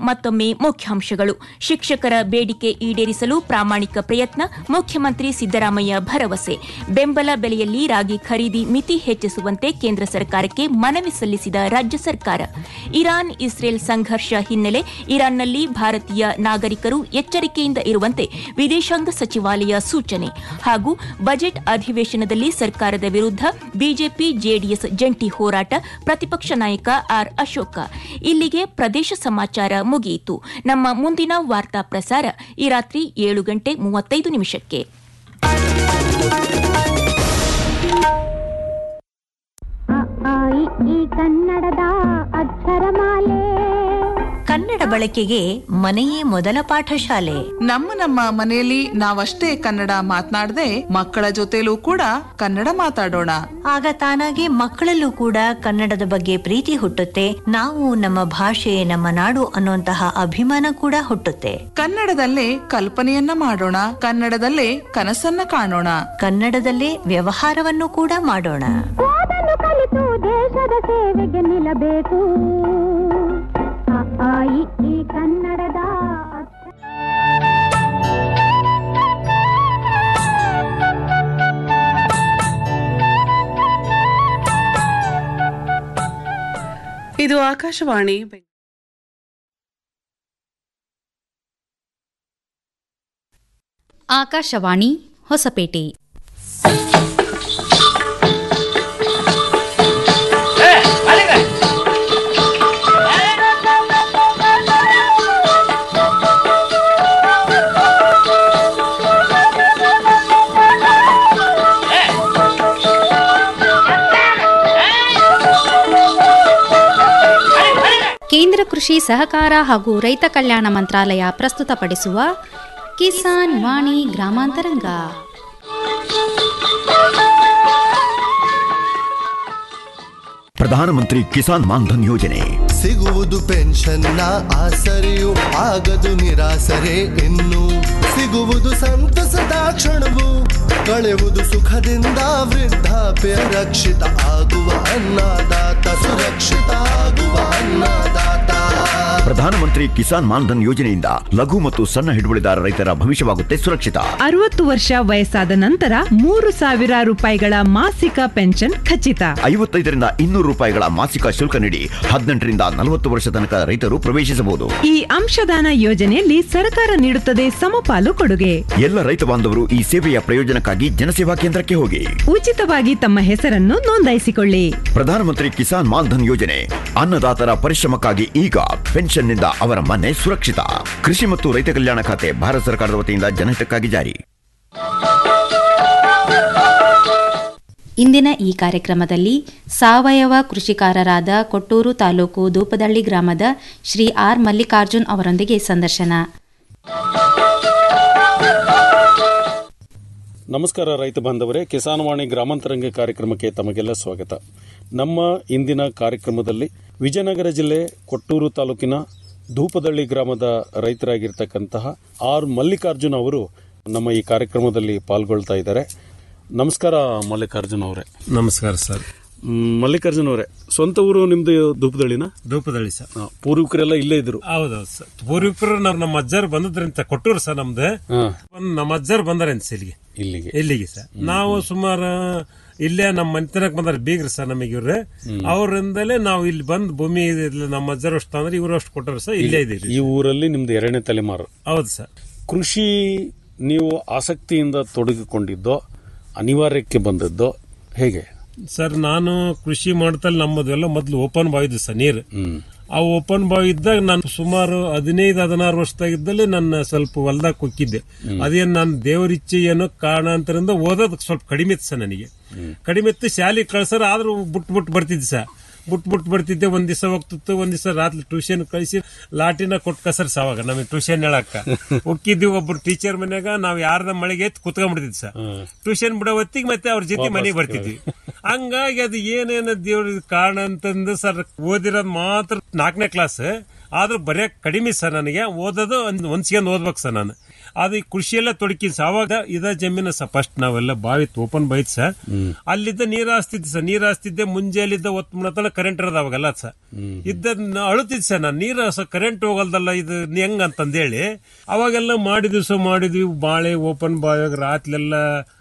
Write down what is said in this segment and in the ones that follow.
ಮತ್ತೊಮ್ಮೆ ಮುಖ್ಯಾಂಶಗಳು ಶಿಕ್ಷಕರ ಬೇಡಿಕೆ ಈಡೇರಿಸಲು ಪ್ರಾಮಾಣಿಕ ಪ್ರಯತ್ನ ಮುಖ್ಯಮಂತ್ರಿ ಸಿದ್ದರಾಮಯ್ಯ ಭರವಸೆ ಬೆಂಬಲ ಬೆಲೆಯಲ್ಲಿ ರಾಗಿ ಖರೀದಿ ಮಿತಿ ಹೆಚ್ಚಿಸುವಂತೆ ಕೇಂದ್ರ ಸರ್ಕಾರಕ್ಕೆ ಮನವಿ ಸಲ್ಲಿಸಿದ ರಾಜ್ಯ ಸರ್ಕಾರ ಇರಾನ್ ಇಸ್ರೇಲ್ ಸಂಘರ್ಷ ಹಿನ್ನೆಲೆ ಇರಾನ್ನಲ್ಲಿ ಭಾರತೀಯ ನಾಗರಿಕರು ಎಚ್ಚರಿಕೆಯಿಂದ ಇರುವಂತೆ ವಿದೇಶಾಂಗ ಸಚಿವಾಲಯ ಸೂಚನೆ ಹಾಗೂ ಬಜೆಟ್ ಅಧಿವೇಶನದಲ್ಲಿ ಸರ್ಕಾರದ ವಿರುದ್ಧ ಬಿಜೆಪಿ ಜೆಡಿಎಸ್ ಜಂಟಿ ಹೋರಾಟ ಪ್ರತಿಪಕ್ಷ ನಾಯಕ ಆರ್ ಅಶೋಕ ಇಲ್ಲಿಗೆ ಪ್ರದೇಶ ಸಮಾಚಾರ ಮುಗಿಯಿತು ನಮ್ಮ ಮುಂದಿನ ವಾರ್ತಾ ಪ್ರಸಾರ ಈ ರಾತ್ರಿ ಏಳು ಗಂಟೆ ಮೂವತ್ತೈದು ನಿಮಿಷಕ್ಕೆ ಅ, ಆ, ಇ, ಈ ಕನ್ನಡದ ಅಕ್ಷರಮಾಲೆ ಕನ್ನಡ ಬಳಕೆಗೆ ಮನೆಯೇ ಮೊದಲ ಪಾಠಶಾಲೆ ನಮ್ಮ ನಮ್ಮ ಮನೆಯಲ್ಲಿ ನಾವಷ್ಟೇ ಕನ್ನಡ ಮಾತನಾಡದೆ ಮಕ್ಕಳ ಜೊತೆಲೂ ಕೂಡ ಕನ್ನಡ ಮಾತಾಡೋಣ ಆಗ ತಾನಾಗೆ ಮಕ್ಕಳಲ್ಲೂ ಕೂಡ ಕನ್ನಡದ ಬಗ್ಗೆ ಪ್ರೀತಿ ಹುಟ್ಟುತ್ತೆ ನಾವು ನಮ್ಮ ಭಾಷೆ ನಮ್ಮ ನಾಡು ಅನ್ನುವಂತಹ ಅಭಿಮಾನ ಕೂಡ ಹುಟ್ಟುತ್ತೆ ಕನ್ನಡದಲ್ಲೇ ಕಲ್ಪನೆಯನ್ನ ಮಾಡೋಣ ಕನ್ನಡದಲ್ಲೇ ಕನಸನ್ನ ಕಾಣೋಣ ಕನ್ನಡದಲ್ಲೇ ವ್ಯವಹಾರವನ್ನು ಕೂಡ ಮಾಡೋಣ ಓದಲು ಕಲಿತು ದೇಶದ ಸೇವೆಗೆ ನಿಲ್ಲಬೇಕು ಅ, ಆ, ಇ, ಈ ಕನ್ನಡದ ಅಕ್ಷರ ಇದು ಆಕಾಶವಾಣಿ ಬೆಂಗಳೂರು. ಆಕಾಶವಾಣಿ ಹೊಸಪೇಟೆ ಕೇಂದ್ರ ಕೃಷಿ ಸಹಕಾರ ಹಾಗೂ ರೈತ ಕಲ್ಯಾಣ ಮಂತ್ರಾಲಯ ಪ್ರಸ್ತುತಪಡಿಸುವ ಕಿಸಾನ್ ವಾಣಿ ಗ್ರಾಮಾಂತರಂಗ ಪ್ರಧಾನಮಂತ್ರಿ ಕಿಸಾನ್ ಮಾನ್ಧನ್ ಯೋಜನೆ ಸಿಗುವುದು ಪೆನ್ಷನ್ನ ಆಸರೆಯು ಆಗದು ನಿರಾಸರೆ ಇನ್ನು ಸಿಗುವುದು ಸಂತಸದ ಕ್ಷಣವು ಕಳೆಯುವುದು ಸುಖದಿಂದ ವೃದ್ಧಾಪ್ಯ ರಕ್ಷಿತ ಆಗುವ ಅನ್ನದಾತ ಸುರಕ್ಷಿತ ಆಗುವ ಅನ್ನದಾತ ಪ್ರಧಾನಮಂತ್ರಿ ಕಿಸಾನ್ ಮಾನ್ಧನ್ ಯೋಜನೆಯಿಂದ ಲಘು ಮತ್ತು ಸಣ್ಣ ಹಿಡುವಳಿದಾರ ರೈತರ ಭವಿಷ್ಯವಾಗುತ್ತೆ ಸುರಕ್ಷಿತ ಅರವತ್ತು ವರ್ಷ ವಯಸ್ಸಾದ ನಂತರ ಮೂರು ಸಾವಿರ ರೂಪಾಯಿಗಳ ಮಾಸಿಕ ಪೆನ್ಷನ್ ಖಚಿತ ಐವತ್ತೈದರಿಂದ ಇನ್ನೂರು ರೂಪಾಯಿಗಳ ಮಾಸಿಕ ಶುಲ್ಕ ನೀಡಿ ಹದಿನೆಂಟರಿಂದ ನಲವತ್ತು ವರ್ಷ ತನಕ ರೈತರು ಪ್ರವೇಶಿಸಬಹುದು ಈ ಅಂಶದಾನ ಯೋಜನೆಯಲ್ಲಿ ಸರ್ಕಾರ ನೀಡುತ್ತದೆ ಸಮಪಾಲು ಕೊಡುಗೆ ಎಲ್ಲ ರೈತ ಬಾಂಧವರು ಈ ಸೇವೆಯ ಪ್ರಯೋಜನಕ್ಕಾಗಿ ಜನಸೇವಾ ಕೇಂದ್ರಕ್ಕೆ ಹೋಗಿ ಉಚಿತವಾಗಿ ತಮ್ಮ ಹೆಸರನ್ನು ನೋಂದಾಯಿಸಿಕೊಳ್ಳಿ ಪ್ರಧಾನಮಂತ್ರಿ ಕಿಸಾನ್ ಮಾನ್ಧನ್ ಯೋಜನೆ ಅನ್ನದಾತರ ಪರಿಶ್ರಮಕ್ಕಾಗಿ ಈಗ ಪೆನ್ಷನ್ನಿಂದ ಅವರ ಮನೆ ಸುರಕ್ಷಿತ ಕೃಷಿ ಮತ್ತು ರೈತ ಕಲ್ಯಾಣ ಖಾತೆ ಭಾರತ ಸರ್ಕಾರದ ವತಿಯಿಂದ ಜನಹಿತಕ್ಕಾಗಿ ಜಾರಿ ಇಂದಿನ ಈ ಕಾರ್ಯಕ್ರಮದಲ್ಲಿ ಸಾವಯವ ಕೃಷಿಕಾರರಾದ ಕೊಟ್ಟೂರು ತಾಲೂಕು ದೂಪದಳ್ಳಿ ಗ್ರಾಮದ ಶ್ರೀ ಆರ್ ಮಲ್ಲಿಕಾರ್ಜುನ್ ಅವರೊಂದಿಗೆ ಸಂದರ್ಶನ ನಮಸ್ಕಾರ ರೈತ ಬಾಂಧವರೇ ಕಿಸಾನ್ವಾಣಿ ಗ್ರಾಮಾಂತರಂಗ ಕಾರ್ಯಕ್ರಮಕ್ಕೆ ತಮಗೆಲ್ಲ ಸ್ವಾಗತ ನಮ್ಮ ಇಂದಿನ ಕಾರ್ಯಕ್ರಮದಲ್ಲಿ ವಿಜಯನಗರ ಜಿಲ್ಲೆ ಕೊಟ್ಟೂರು ತಾಲೂಕಿನ ಧೂಪದಳ್ಳಿ ಗ್ರಾಮದ ರೈತರಾಗಿರ್ತಕ್ಕಂತಹ ಆರ್ ಮಲ್ಲಿಕಾರ್ಜುನ್ ಅವರು ನಮ್ಮ ಈ ಕಾರ್ಯಕ್ರಮದಲ್ಲಿ ಪಾಲ್ಗೊಳ್ತಾ ಇದ್ದಾರೆ ನಮಸ್ಕಾರ ಮಲ್ಲಿಕಾರ್ಜುನ್ ಅವರೇ ನಮಸ್ಕಾರ ಸರ್ ಮ್, ಮಲ್ಲಿಕಾರ್ಜುನ್ ಅವರೇ ಸ್ವಂತ ಊರು ನಿಮ್ದು ಧೂಪದಳ್ಳಿನ ಧೂಪದಳ್ಳಿ ಸರ್ ಆ, ಪೂರ್ವಿಕರೆಲ್ಲ ಇಲ್ಲೇ ಇದ್ರು ಹೌದೌದು ಸರ್ ಪೂರ್ವಿಕರು ನಾವ್ ನಮ್ಮ ಅಜ್ಜಾರ್ ಬಂದದ್ರಿಂದ ಕೊಟ್ಟೂರು ಸರ್ ನಮ್ದು ಹಾ. ಒಂದ್ ನಮ್ಮ ಅಜ್ಜಾರ್ ಬಂದಾರೇನ್ ಸರ್ ಇಲ್ಲಿಗೆ ಇಲ್ಲಿಗೆ ಇಲ್ಲಿಗೆ ಸರ್ ನಾವು ಸುಮಾರು ಇಲ್ಲೇ ನಮ್ಮ ಮನೆತನಕ್ ಬಂದಾರ ಬೀಗ್ರಿ ಸರ್ ನಮಗೆ ಇವ್ರೆ ಅವರಿಂದಲೇ ನಾವು ಇಲ್ಲಿ ಬಂದ್ ಭೂಮಿ ಇಲ್ಲಿ ನಮ್ಮ ಅಜ್ಜಾರ್ ಅಷ್ಟು ಅಂದ್ರೆ ಇವರು ಅಷ್ಟು ಕೊಟ್ಟರು ಸರ್ ಇಲ್ಲೇ ಇದೀವಿ ಈ ಊರಲ್ಲಿ ನಿಮ್ದು ಎರಡನೇ ತಲೆಮಾರು ಹೌದು ಸರ್ ಕೃಷಿ ನೀವು ಆಸಕ್ತಿಯಿಂದ ತೊಡಗಿಕೊಂಡಿದ್ದೋ ಅನಿವಾರ್ಯಕ್ಕೆ ಬಂದದ್ದೋ ಹೇಗೆ ಸರ್ ನಾನು ಕೃಷಿ ಮಾಡ್ತಲ್ಲಿ ನಮ್ಮದೆಲ್ಲ ಮೊದ್ಲು ಓಪನ್ ಬಾವಿ ಇದ್ದು ಸರ್ ನೀರು ಆ ಓಪನ್ ಬಾವಿ ಇದ್ದಾಗ ನಾನು ಸುಮಾರು ಹದಿನೈದು ಹದಿನಾರು ವರ್ಷದಾಗಿದ್ದಲ್ಲಿ ನನ್ನ ಸ್ವಲ್ಪ ಹೊಲ್ದಾಗ ಕುಕ್ಕಿದ್ದೆ ಅದೇನ್ ನಾನು ದೇವರ ಇಚ್ಛೆ ಏನೋ ಕಾರಣಾಂತರದಿಂದ ಓದೋದ್ ಸ್ವಲ್ಪ ಕಡಿಮೆ ಇತ್ತು ಸರ್ ನನಗೆ ಕಡಿಮೆ ಇತ್ತು ಶಾಲೆಗೆ ಕಳ್ಸರ ಆದ್ರೂ ಬಿಟ್ಟು ಬಿಟ್ಟು ಬರ್ತಿದ್ದೆ ಸರ್ ಬಿಟ್ಟು ಬಿಟ್ಟು ಬರ್ತಿದ್ದೆ ಒಂದ್ ದಿವಸ ಹೋಗ್ತಿತ್ತು ಒಂದ್ ದಿವಸ ರಾತ್ರಿ ಟ್ಯೂಷನ್ ಕಳಿಸಿ ಲಾಟಿನ ಕೊಟ್ಟು ಕಸರ್ ಅವಾಗ ನಮಗೆ ಟ್ಯೂಷನ್ ಹೇಳಕ್ಕ ಹೋಗಿದ್ವಿ ಒಬ್ರು ಟೀಚರ್ ಮನ್ಯಾಗ ನಾವ್ ಯಾರ್ದ ಮಳೆಗೆ ಎತ್ತು ಕುತ್ಕೊಂಡ್ಬಿಡ್ತಿದ್ವಿ ಸರ್ ಟ್ಯೂಷನ್ ಬಿಡೋ ಹೊತ್ತಿಗೆ ಮತ್ತೆ ಅವ್ರ ಜೊತೆ ಮನೆಗೆ ಬರ್ತಿದ್ವಿ ಹಂಗಾಗಿ ಅದು ಏನೇನು ದೇವ್ರ ಕಾರಣ ಅಂತಂದು ಸರ್ ಓದಿರೋದ್ ಮಾತ್ರ ನಾಲ್ಕನೇ ಕ್ಲಾಸ್ ಆದ್ರೂ ಬರೀ ಕಡಿಮೆ ಸರ್ ನನಗೆ ಓದೋದು ಒಂದ್ ಒಂದ್ಸ್ಕೊಂಡ್ ಓದ್ಬೇಕು ಸರ್ ನಾನು ಅದು ಈ ಕೃಷಿಯೆಲ್ಲ ತೊಡಕಿ ಸರ್ ಅವಾಗ ಇದ ಜಮೀನು ಸರ್ ಫಸ್ಟ್ ನಾವೆಲ್ಲ ಬಾವಿ ಓಪನ್ ಬೈತ್ ಸರ್ ಅಲ್ಲಿದ್ದ ನೀರ್ ಹಾಸ್ತಿದ್ದೆ ಸರ್ ನೀರ್ ಹಾಸ್ತಿದ್ದೆ ಮುಂಜಾಲಿದ್ದ ಒತ್ತು ಮುಣತನ ಕರೆಂಟ್ ಇರೋದು ಅವಾಗೆಲ್ಲ ಸರ್ ಇದ್ದ ಅಳುತ್ತಿದ್ ಸರ್ ನಾನು ನೀರು ಕರೆಂಟ್ ಹೋಗಲ್ದಲ್ಲ ಇದು ಹೆಂಗ್ ಅಂತಂದೇಳಿ ಅವಾಗೆಲ್ಲ ಮಾಡಿದ್ವಿ ಸೊ ಮಾಡಿದ್ವಿ ಬಾಳೆ ಓಪನ್ ಬಾವಿಯಾಗ ರಾತ್ಲೆಲ್ಲ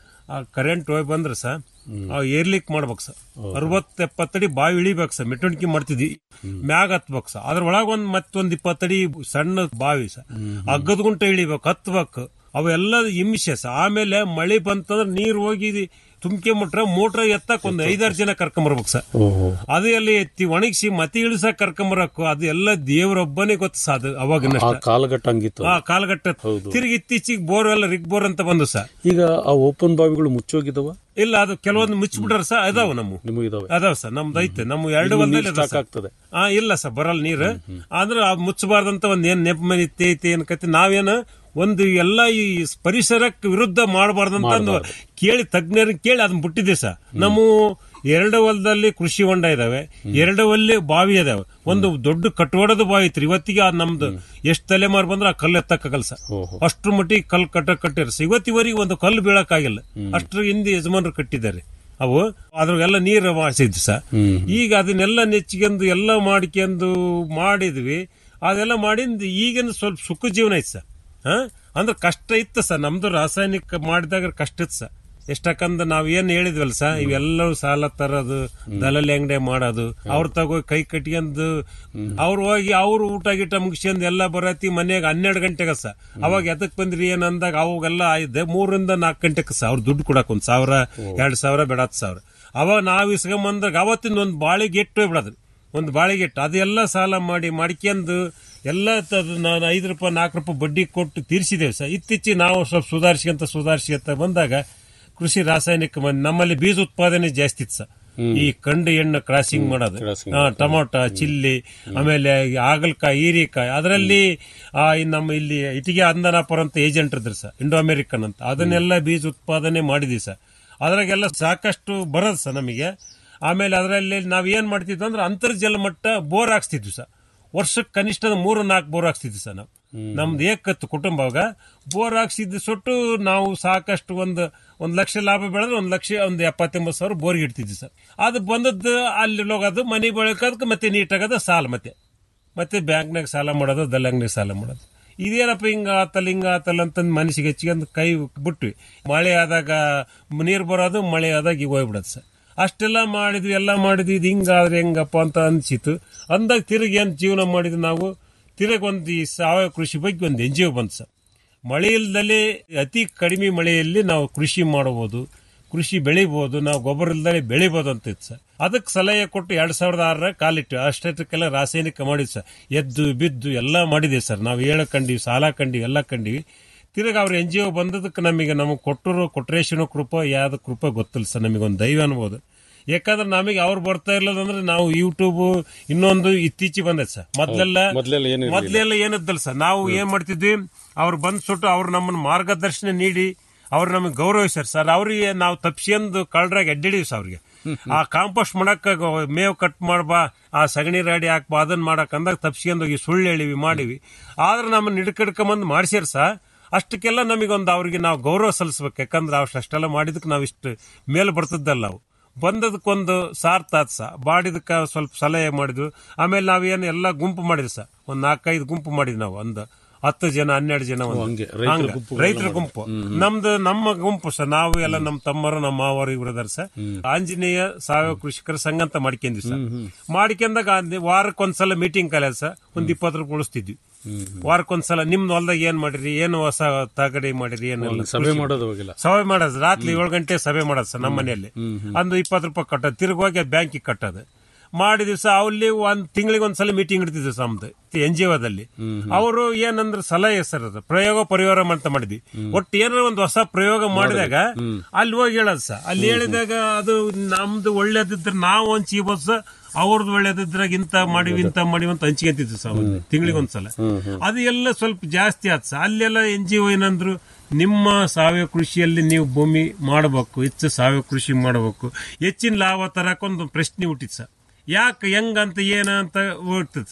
ಕರೆಂಟ್ ಹೋಗಿ ಬಂದ್ರೆ ಸರ್ ಏರ್ಲಿಕ್ ಮಾಡ್ಬೇಕು ಸರ್ ಅರವತ್ ಎಪ್ಪತ್ತಡಿ ಬಾವಿ ಇಳಿಬೇಕು ಸರ್ ಮೆಟ್ಟಣಿಕೆ ಮಾಡ್ತಿದ್ವಿ ಮ್ಯಾಗ ಹತ್ಬೇಕು ಸರ್ ಅದ್ರ ಒಳಗ ಒಂದ್ ಮತ್ತೊಂದ್ ಇಪ್ಪತ್ತಡಿ ಸಣ್ಣ ಬಾವಿ ಸರ್ ಅಗ್ಗದ ಗುಂಟ ಇಳಿಬೇಕು ಹತ್ಬೇಕು ಅವೆಲ್ಲ ಹಿಂಸೆ ಸರ್ ಆಮೇಲೆ ಮಳೆ ಬಂತಂದ್ರೆ ನೀರ್ ಹೋಗಿ ತುಂಬ್ಕೆ ಮುಟ್ರೆ ಮೋಟ್ರ್ ಎತ್ತಕ್ ಒಂದ್ ಐದಾರು ಜನ ಕರ್ಕೊಂಬರ್ಬೇಕು ಸರ್ ಅದು ಎಲ್ಲ ಎತ್ತಿ ಒಣಗಿಸಿ ಮತ್ತೆ ಇಳಿಸಕ್ ಕರ್ಕೊಂಬರಕು ಅದು ಎಲ್ಲ ದೇವರೊಬ್ಬನೇ ಗೊತ್ತು ಸರ್ ಅದು ಅವಾಗಿನ ಆ ಕಾಲಘಟ್ಟ ಹಂಗಿತ್ತು ಆ ಕಾಲಘಟ್ಟ ತಿರುಗಿ ಇತ್ತೀಚಿಗೆ ಬೋರ್ ಎಲ್ಲ ರಿಗ್ ಬೋರ್ ಅಂತ ಬಂದು ಸರ್ ಈಗ ಆ ಓಪನ್ ಬಾವಿಗಳು ಮುಚ್ಚೋಗಿದವ ಇಲ್ಲ ಅದು ಕೆಲವೊಂದು ಮುಚ್ಚಿಬಿಟ್ರ ಸರ್ ಅದಾವ ನಮ್ಮ ನಿಮಗಿದಾವೆ ಅದಾವ ಸರ್ ನಮ್ದು ಐತೆ ನಮ್ಮ ಎರಡು ಇದು ಒಂದಲ್ಲಿ ನೀರ್ ಅದಾವ stock ಸರ್. ಆಗ್ತದೆ. ಆ ಇಲ್ಲ ಸರ್ ಬರಲ್ಲ ನೀರು ಆದ್ರೆ ಆ ಮುಚ್ಚಬಾರ್ದಂತ ಒಂದ್ ಏನ್ ನೆಪ ಮನೆ ಐತಿ ಏನ್ ಕತಿ ನಾವೇನು ಒಂದು ಎಲ್ಲ ಈ ಪರಿಸರಕ್ಕೆ ವಿರುದ್ಧ ಮಾಡಬಾರ್ದಂತ ಒಂದು ಕೇಳಿ ತಜ್ಞರನ್ನ ಕೇಳಿ ಅದನ್ನ ಬಿಟ್ಟಿದೆ ಸರ್ ನಮ್ಮ ಎರಡು ಹೊಲದಲ್ಲಿ ಕೃಷಿ ಹೊಂಡ ಇದಾವೆ ಎರಡು ಹೊಲ್ಲಿ ಬಾವಿ ಇದಾವೆ ಒಂದು ದೊಡ್ಡ ಕಟ್ಟೋಡದ ಬಾವಿ ಐತ್ರಿ ಇವತ್ತಿಗೆ ಆ ನಮ್ದು ಎಷ್ಟ್ ತಲೆಮಾರು ಬಂದ್ರೆ ಆ ಕಲ್ಲು ಎತ್ತಕ್ಕಾಗಲ್ಲ ಸರ್ ಅಷ್ಟ್ರ ಮಟ್ಟಿಗೆ ಕಲ್ಲು ಕಟ್ಟ ಕಟ್ಟಿರ ಸರ್ ಇವತ್ತಿವರೆಗೆ ಒಂದು ಕಲ್ಲು ಬೀಳಕ್ಕಾಗಿಲ್ಲ ಅಷ್ಟ್ರ ಹಿಂದೆ ಯಜಮಾನರು ಕಟ್ಟಿದ್ದಾರೆ ಅವು ಅದ್ರಾಗೆಲ್ಲ ನೀರು ಮಾಡಿಸಿದ್ವಿ ಸರ್ ಈಗ ಅದನ್ನೆಲ್ಲ ನೆಚ್ಚಿಗೆಂದು ಎಲ್ಲ ಮಾಡ್ಕೊಂಡು ಮಾಡಿದ್ವಿ ಅದೆಲ್ಲ ಮಾಡಿಂದ ಈಗಿನ ಸ್ವಲ್ಪ ಸುಖ ಜೀವನ ಐತೆ ಸರ್ ಹಾ ಅಂದ್ರೆ ಕಷ್ಟ ಇತ್ತು ಸರ್ ನಮ್ದು ರಾಸಾಯನಿಕ ಮಾಡಿದಾಗ ಕಷ್ಟ ಇತ್ತು ಸರ್ ಎಷ್ಟಕ್ಕಂದ ನಾವ್ ಏನ್ ಹೇಳಿದ್ವಲ್ಲ ಸರ್ ಇವೆಲ್ಲವೂ ಸಾಲ ತರೋದು ದಲಾಲಿ ಅಂಗಡಿ ಮಾಡೋದು ಅವ್ರ ತಗೋ ಕೈ ಕಟ್ಕೊಂಡು ಅವ್ರು ಹೋಗಿ ಅವ್ರು ಊಟ ಗೀಟ ಮುಗಿಸ್ಕೊಂಡು ಎಲ್ಲ ಬರತಿ ಮನೆಯಾಗ ಹನ್ನೆರಡು ಗಂಟೆಗೆ ಸರ್ ಅವಾಗ ಎದಕ್ ಬಂದ್ರಿ ಏನ್ ಅಂದಾಗ ಅವಾಗೆಲ್ಲ ಆಯ್ದೆ ಮೂರರಿಂದ ನಾಲ್ಕು ಗಂಟೆಗೆ ಸರ್ ಅವ್ರು ದುಡ್ಡು ಕೊಡಕ್ ಒಂದ್ ಸಾವಿರ ಎರಡ್ ಸಾವಿರ ಬೇಡ ಹತ್ತು ಸಾವಿರ ಅವಾಗ ನಾವ್ ಇಸ್ಕೊಂಬಂದಾಗ ಅವತ್ತಿಂದ ಒಂದ್ ಬಾಳಿಗೆ ಇಟ್ಟು ಬಿಡೋದು ಒಂದು ಬಾಳಿಗೆಟ್ಟು ಅದೆಲ್ಲ ಸಾಲ ಮಾಡಿ ಮಾಡ್ಕೊಂಡು ಎಲ್ಲ ತ- ನಾನು ಐದು ರೂಪಾಯಿ ನಾಲ್ಕು ರೂಪಾಯಿ ಬಡ್ಡಿ ಕೊಟ್ಟು ತೀರಿಸಿದ್ದೇವೆ ಸರ್ ಇತ್ತೀಚೆಗೆ ನಾವು ಸ್ವಲ್ಪ ಸುಧಾರಿಸ್ಕೊಂತ ಸುಧಾರಿಸ್ಕೊಂತ ಬಂದಾಗ ಕೃಷಿ ರಾಸಾಯನಿಕ ಬಂದ್- ನಮ್ಮಲ್ಲಿ ಬೀಜ ಉತ್ಪಾದನೆ ಜಾಸ್ತಿ ಇತ್ತು ಸರ್ ಈ ಕಂಡು ಎಣ್ಣೆ ಕ್ರಾಸಿಂಗ್ ಮಾಡೋದು ಆ, ಟೊಮೊಟೊ ಚಿಲ್ಲಿ ಆಮೇಲೆ ಈ ಹಾಗಲಕಾಯಿ ಹೀರಿಕಾಯಿ ಅದರಲ್ಲಿ ಆ, ಈ ನಮ್ಮ ಇಲ್ಲಿ ಇಟಿಗೆ ಅಂದನಾಪುರ ಅಂತ ಏಜೆಂಟ್ ಇದ್ರು ಸರ್ ಇಂಡೋ ಅಮೆರಿಕನ್ ಅಂತ ಅದನ್ನೆಲ್ಲ ಬೀಜ ಉತ್ಪಾದನೆ ಮಾಡಿದ್ವಿ ಸರ್ ಅದ್ರಾಗೆಲ್ಲ ಸಾಕಷ್ಟು ಬರೋದು ಸರ್ ನಮಗೆ ಆಮೇಲೆ ಅದರಲ್ಲಿ ನಾವ್ ಏನ್ ಮಾಡ್ತಿದ್ವಿ ಅಂದ್ರೆ ಅಂತರ್ಜಲ ಮಟ್ಟ ಬೋರ್ ಹಾಕ್ಸ್ತಿದ್ವಿ ಸರ್ ವರ್ಷಕ್ಕೆ ಕನಿಷ್ಠ ಮೂರು ನಾಲ್ಕು ಬೋರ್ ಹಾಕ್ಸ್ತಿದ್ವಿ ಸರ್ ನಾವು ನಮ್ದು ಏಕತ್ತು ಕುಟುಂಬವಾಗ ಬೋರ್ ಹಾಕ್ಸಿದ್ದು ಸುಟ್ಟು ನಾವು ಸಾಕಷ್ಟು ಒಂದು ಒಂದ್ ಲಕ್ಷ ಲಾಭ ಬೆಳೆದ್ರೆ ಒಂದ್ ಲಕ್ಷ ಒಂದು ಎಪ್ಪತ್ತೆಂಬತ್ತು ಸಾವಿರ ಬೋರ್ಗೆ ಇಡ್ತಿದ್ವಿ ಸರ್ ಅದು ಬಂದದ್ದು ಅಲ್ಲಿ ಹೋಗೋದು ಮನೆ ಬಳಕೋದಕ್ಕೆ ಮತ್ತೆ ನೀಟಾಗದ ಸಾಲ ಮತ್ತೆ ಮತ್ತೆ ಬ್ಯಾಂಕ್ನಾಗ ಸಾಲ ಮಾಡೋದು ದಲ್ಲಂಗನಾಗ ಸಾಲ ಮಾಡೋದು ಇದೇನಪ್ಪ ಹಿಂಗ ಆತಲ್ಲ ಹಿಂಗ ಆತಲ್ಲ ಅಂತಂದು ಮನಸ್ಸಿಗೆ ಹೆಚ್ಚಿಗೆ ಕೈ ಬಿಟ್ವಿ ಮಳೆ ಆದಾಗ ನೀರು ಬರೋದು ಮಳೆ ಆದಾಗ ಈಗ ಹೋಗ್ಬಿಡೋದು ಸರ್ ಅಷ್ಟೆಲ್ಲ ಮಾಡಿದ್ವಿ ಎಲ್ಲ ಮಾಡಿದ್ವಿ ಇದು ಹಿಂಗಾದ್ರೆ ಹೆಂಗಪ್ಪ ಅಂತ ಅನ್ಸಿತ್ತು ಅಂದಾಗ ತಿರುಗಿ ಏನ್ ಜೀವನ ಮಾಡಿದ್ವಿ ನಾವು ತಿರುಗಿ ಒಂದು ಈ ಸಾವಯವ ಕೃಷಿ ಬಗ್ಗೆ ಒಂದು ಎನ್ ಜಿ ಒ ಬಂತು ಸರ್ ಮಳೆ ಇಲ್ದಲೆ ಅತಿ ಕಡಿಮೆ ಮಳೆಯಲ್ಲಿ ನಾವು ಕೃಷಿ ಮಾಡಬಹುದು ಕೃಷಿ ಬೆಳಿಬಹುದು ನಾವು ಗೊಬ್ಬರ ಇಲ್ದಲೆ ಬೆಳಿಬಹುದು ಅಂತ ಇತ್ತು ಸರ್ ಅದಕ್ಕೆ ಸಲಹೆ ಕೊಟ್ಟು ಎರಡ್ ಸಾವಿರದ ಆರರ ಕಾಲಿಟ್ಟು ಅಷ್ಟಕ್ಕೆಲ್ಲ ರಾಸಾಯನಿಕ ಮಾಡಿದ್ವಿ ಸರ್ ಎದ್ದು ಬಿದ್ದು ಎಲ್ಲ ಮಾಡಿದ್ವಿ ಸರ್ ನಾವು ಹೇಳ ಕಂಡಿವಿ ಸಾಲ ಕಂಡಿವಿ ಎಲ್ಲ ಕಂಡಿವಿ ತಿರುಗ ಅವ್ರ ಎನ್ ಜಿ ಒ ಬಂದದಕ್ಕೆ ನಮಗೆ ನಮಗೆ ಕೊಟ್ಟರು ಕೊಟ್ರೇಶನ ಕೃಪ ಯಾವ್ದು ಕೃಪ ಗೊತ್ತಿಲ್ಲ ಸರ್ ನಮಗೆ ಒಂದು ದೈವ ಅನ್ಬೋದು ಯಾಕಂದ್ರೆ ನಮಗೆ ಅವ್ರು ಬರ್ತಾ ಇರ್ಲದಂದ್ರೆ ನಾವು ಯೂಟ್ಯೂಬ್ ಇನ್ನೊಂದು ಇತ್ತೀಚೆಗೆ ಬಂದೈತೆ ಸರ್ ಮೊದ್ಲೆಲ್ಲ ಮೊದ್ಲೆಲ್ಲ ಏನು ಇರ್ಲಿಲ್ಲ. ಮೊದ್ಲೆಲ್ಲ ಏನಿದ್ದಲ್ಲ ಸರ್ ನಾವು ಏನ್ ಮಾಡ್ತಿದ್ವಿ ಅವ್ರು ಬಂದ್ ಸುಟ್ಟು ಅವ್ರು ನಮ್ಮನ್ನ ಮಾರ್ಗದರ್ಶನ ನೀಡಿ ಅವ್ರು ನಮಗೆ ಗೌರವಿಸ್ಯಾರ ಸರ್ ಅವ್ರಿಗೆ ನಾವು ತಪ್ಸ್ಕೊಂಡು ಕಳ್ರಾಗ ಅಡ್ಡಿದೀವಿ ಸರ್ ಅವ್ರಿಗೆ ಆ ಕಾಂಪೋಸ್ಟ್ ಮಾಡಕ್ ಮೇವ್ ಕಟ್ ಮಾಡ್ಬಾ ಆ ಸಗಣಿ ರಾಡಿ ಹಾಕ್ಬಾ ಅದನ್ನ ಮಾಡಕ್ ಅಂದಾಗ ತಪ್ಸ್ಕೊಂಡು ಹೋಗಿ ಸುಳ್ಳು ಹೇಳಿವಿ ಮಾಡಿವಿ ಆದ್ರೆ ನಮ್ಮನ್ನ ಹಿಡ್ಕಡ್ಕೊಂಬಂದು ಮಾಡ್ಸ್ಯಾರ ಸರ್ ಅಷ್ಟಕ್ಕೆಲ್ಲ ನಮಗೊಂದು ಅವ್ರಿಗೆ ನಾವು ಗೌರವ ಸಲ್ಲಿಸ್ಬೇಕು ಯಾಕಂದ್ರೆ ಅವ್ರು ಅಷ್ಟೆಲ್ಲ ಮಾಡಿದಕ್ಕೆ ನಾವು ಇಷ್ಟು ಮೇಲೆ ಬರ್ತದ್ದಲ್ಲ ನಾವು ಬಂದದಕ್ಕೊಂದು ಸಾರ್ಥ ಆತ್ ಸ ಬಾಡಿದಕ್ಕೆ ಸ್ವಲ್ಪ ಸಲಹೆ ಮಾಡಿದ್ವು ಆಮೇಲೆ ನಾವೇನು ಎಲ್ಲ ಗುಂಪು ಮಾಡಿದ್ವಿ ಸರ್ ಒಂದ್ ನಾಲ್ಕೈದು ಗುಂಪು ಮಾಡಿದ್ವಿ ನಾವು ಒಂದು ಹತ್ತು ಜನ ಹನ್ನೆರಡು ಜನ ಒಂದು. ಹಂಗೆ, ರೈತರ ಹಂಗ, ಗುಂಪುಗಳೆಲ್ಲ ರೈತರ ಮಾಡಿ. ಗುಂಪು ಹ್ಮ್, ಹ್ಮ್. ನಮ್ದು ನಮ್ಮ ಗುಂಪು ಸರ್ ನಾವು ಎಲ್ಲ ನಮ್ಮ ತಮ್ಮರು ನಮ್ಮ ಮಾವರು ಇವ್ರು ಅದಾರ ಸರ್ ಆಂಜನೇಯ ಸಾವಯವ ಕೃಷಿಕರ ಸಂಘ ಅಂತ ಮಾಡ್ಕೊಂಡ್ವಿ ಸರ್ ಮಾಡ್ಕೊಂಡಾಗ ವಾರಕ್ಕೊಂದ್ಸಲ ಮೀಟಿಂಗ್ ಕಲಿಯೋದು ಸರ್ ಒಂದ್ ಇಪ್ಪತ್ತು ರೂಪಾಯಿ ಉಳಿಸ್ತಿದ್ವಿ ವಾರಕ್ಕೊಂದ್ಸಲ ನಿಮ್ದು ಹೊಲ್ದಾಗ ಏನ್ ಮಾಡಿರಿ ಏನು ಹೊಸ ತಗಡಿ ಮಾಡಿರಿ ಏನೆಲ್ಲ ಒಂದು ಸಭೆ ಮಾಡೋದು ಅವಾಗೆಲ್ಲ. ಸಭೆ ಮಾಡೋದು ರಾತ್ರಿ ಏಳು ಗಂಟೆ ಸಭೆ ಮಾಡೋದು ಸರ್ ನಮ್ಮ ಮನೆಯಲ್ಲಿ ಅಂದು ಇಪ್ಪತ್ತು ರೂಪಾಯಿ ಕಟ್ಟೋದು ತಿರುಗಿ ಹೋಗಿ ಬ್ಯಾಂಕಿಗೆ ಕಟ್ಟೋದು ಮಾಡಿದ್ವಿ ಸರ್ ಅಲ್ಲಿ ಒಂದ್ ತಿಂಗಳಿಗೆ ಒಂದ್ಸಲ ಮೀಟಿಂಗ್ ಇಡ್ತಿದ್ವಿ ಸರ್ ನಮ್ದು ಎನ್ ಜಿ ಒದಲ್ಲಿ ಅವರು ಏನಂದ್ರೆ ಸಲಹೆ ಸರ್ ಅದು ಪ್ರಯೋಗ ಪರಿವಾರ ಅಂತ ಮಾಡಿದ್ವಿ ಒಟ್ಟು ಏನಾರ ಒಂದು ಹೊಸ ಪ್ರಯೋಗ ಮಾಡಿದಾಗ ಅಲ್ಲಿ ಹೋಗಿ ಹೇಳೋದು ಸರ್ ಅಲ್ಲಿ ಹೇಳಿದಾಗ ಅದು ನಮ್ದು ಒಳ್ಳೇದಿದ್ರೆ ನಾವು ಹಂಚಿಬೋದು ಸರ್ ಅವ್ರದ್ದು ಒಳ್ಳೇದಿದ್ರಾಗ ಇಂತ ಮಾಡಿವಿ ಇಂತ ಮಾಡಿವಿ ಅಂತ ಹಂಚ್ಕೊಂತಿದ್ವಿ ಸರ್ ತಿಂಗಳಿಗೆ ಒಂದ್ಸಲ ಅದು ಎಲ್ಲ ಸ್ವಲ್ಪ ಜಾಸ್ತಿ ಆತ್ ಸರ್ ಅಲ್ಲೆಲ್ಲ ಎನ್ ಜಿ ಒ ಏನಂದ್ರು ನಿಮ್ಮ ಸಾವಯವ ಕೃಷಿಯಲ್ಲಿ ನೀವು ಭೂಮಿ ಮಾಡಬೇಕು ಹೆಚ್ಚು ಸಾವಯವ ಕೃಷಿ ಮಾಡಬೇಕು ಹೆಚ್ಚಿನ ಲಾಭ ತರಕೊಂದು ಪ್ರಶ್ನೆ ಹುಟ್ಟಿತ್ತು ಸರ್ ಯಾಕೆ ಹೆಂಗಂತ ಏನಂತ ಹೋಗ್ತದೆ ಸರ್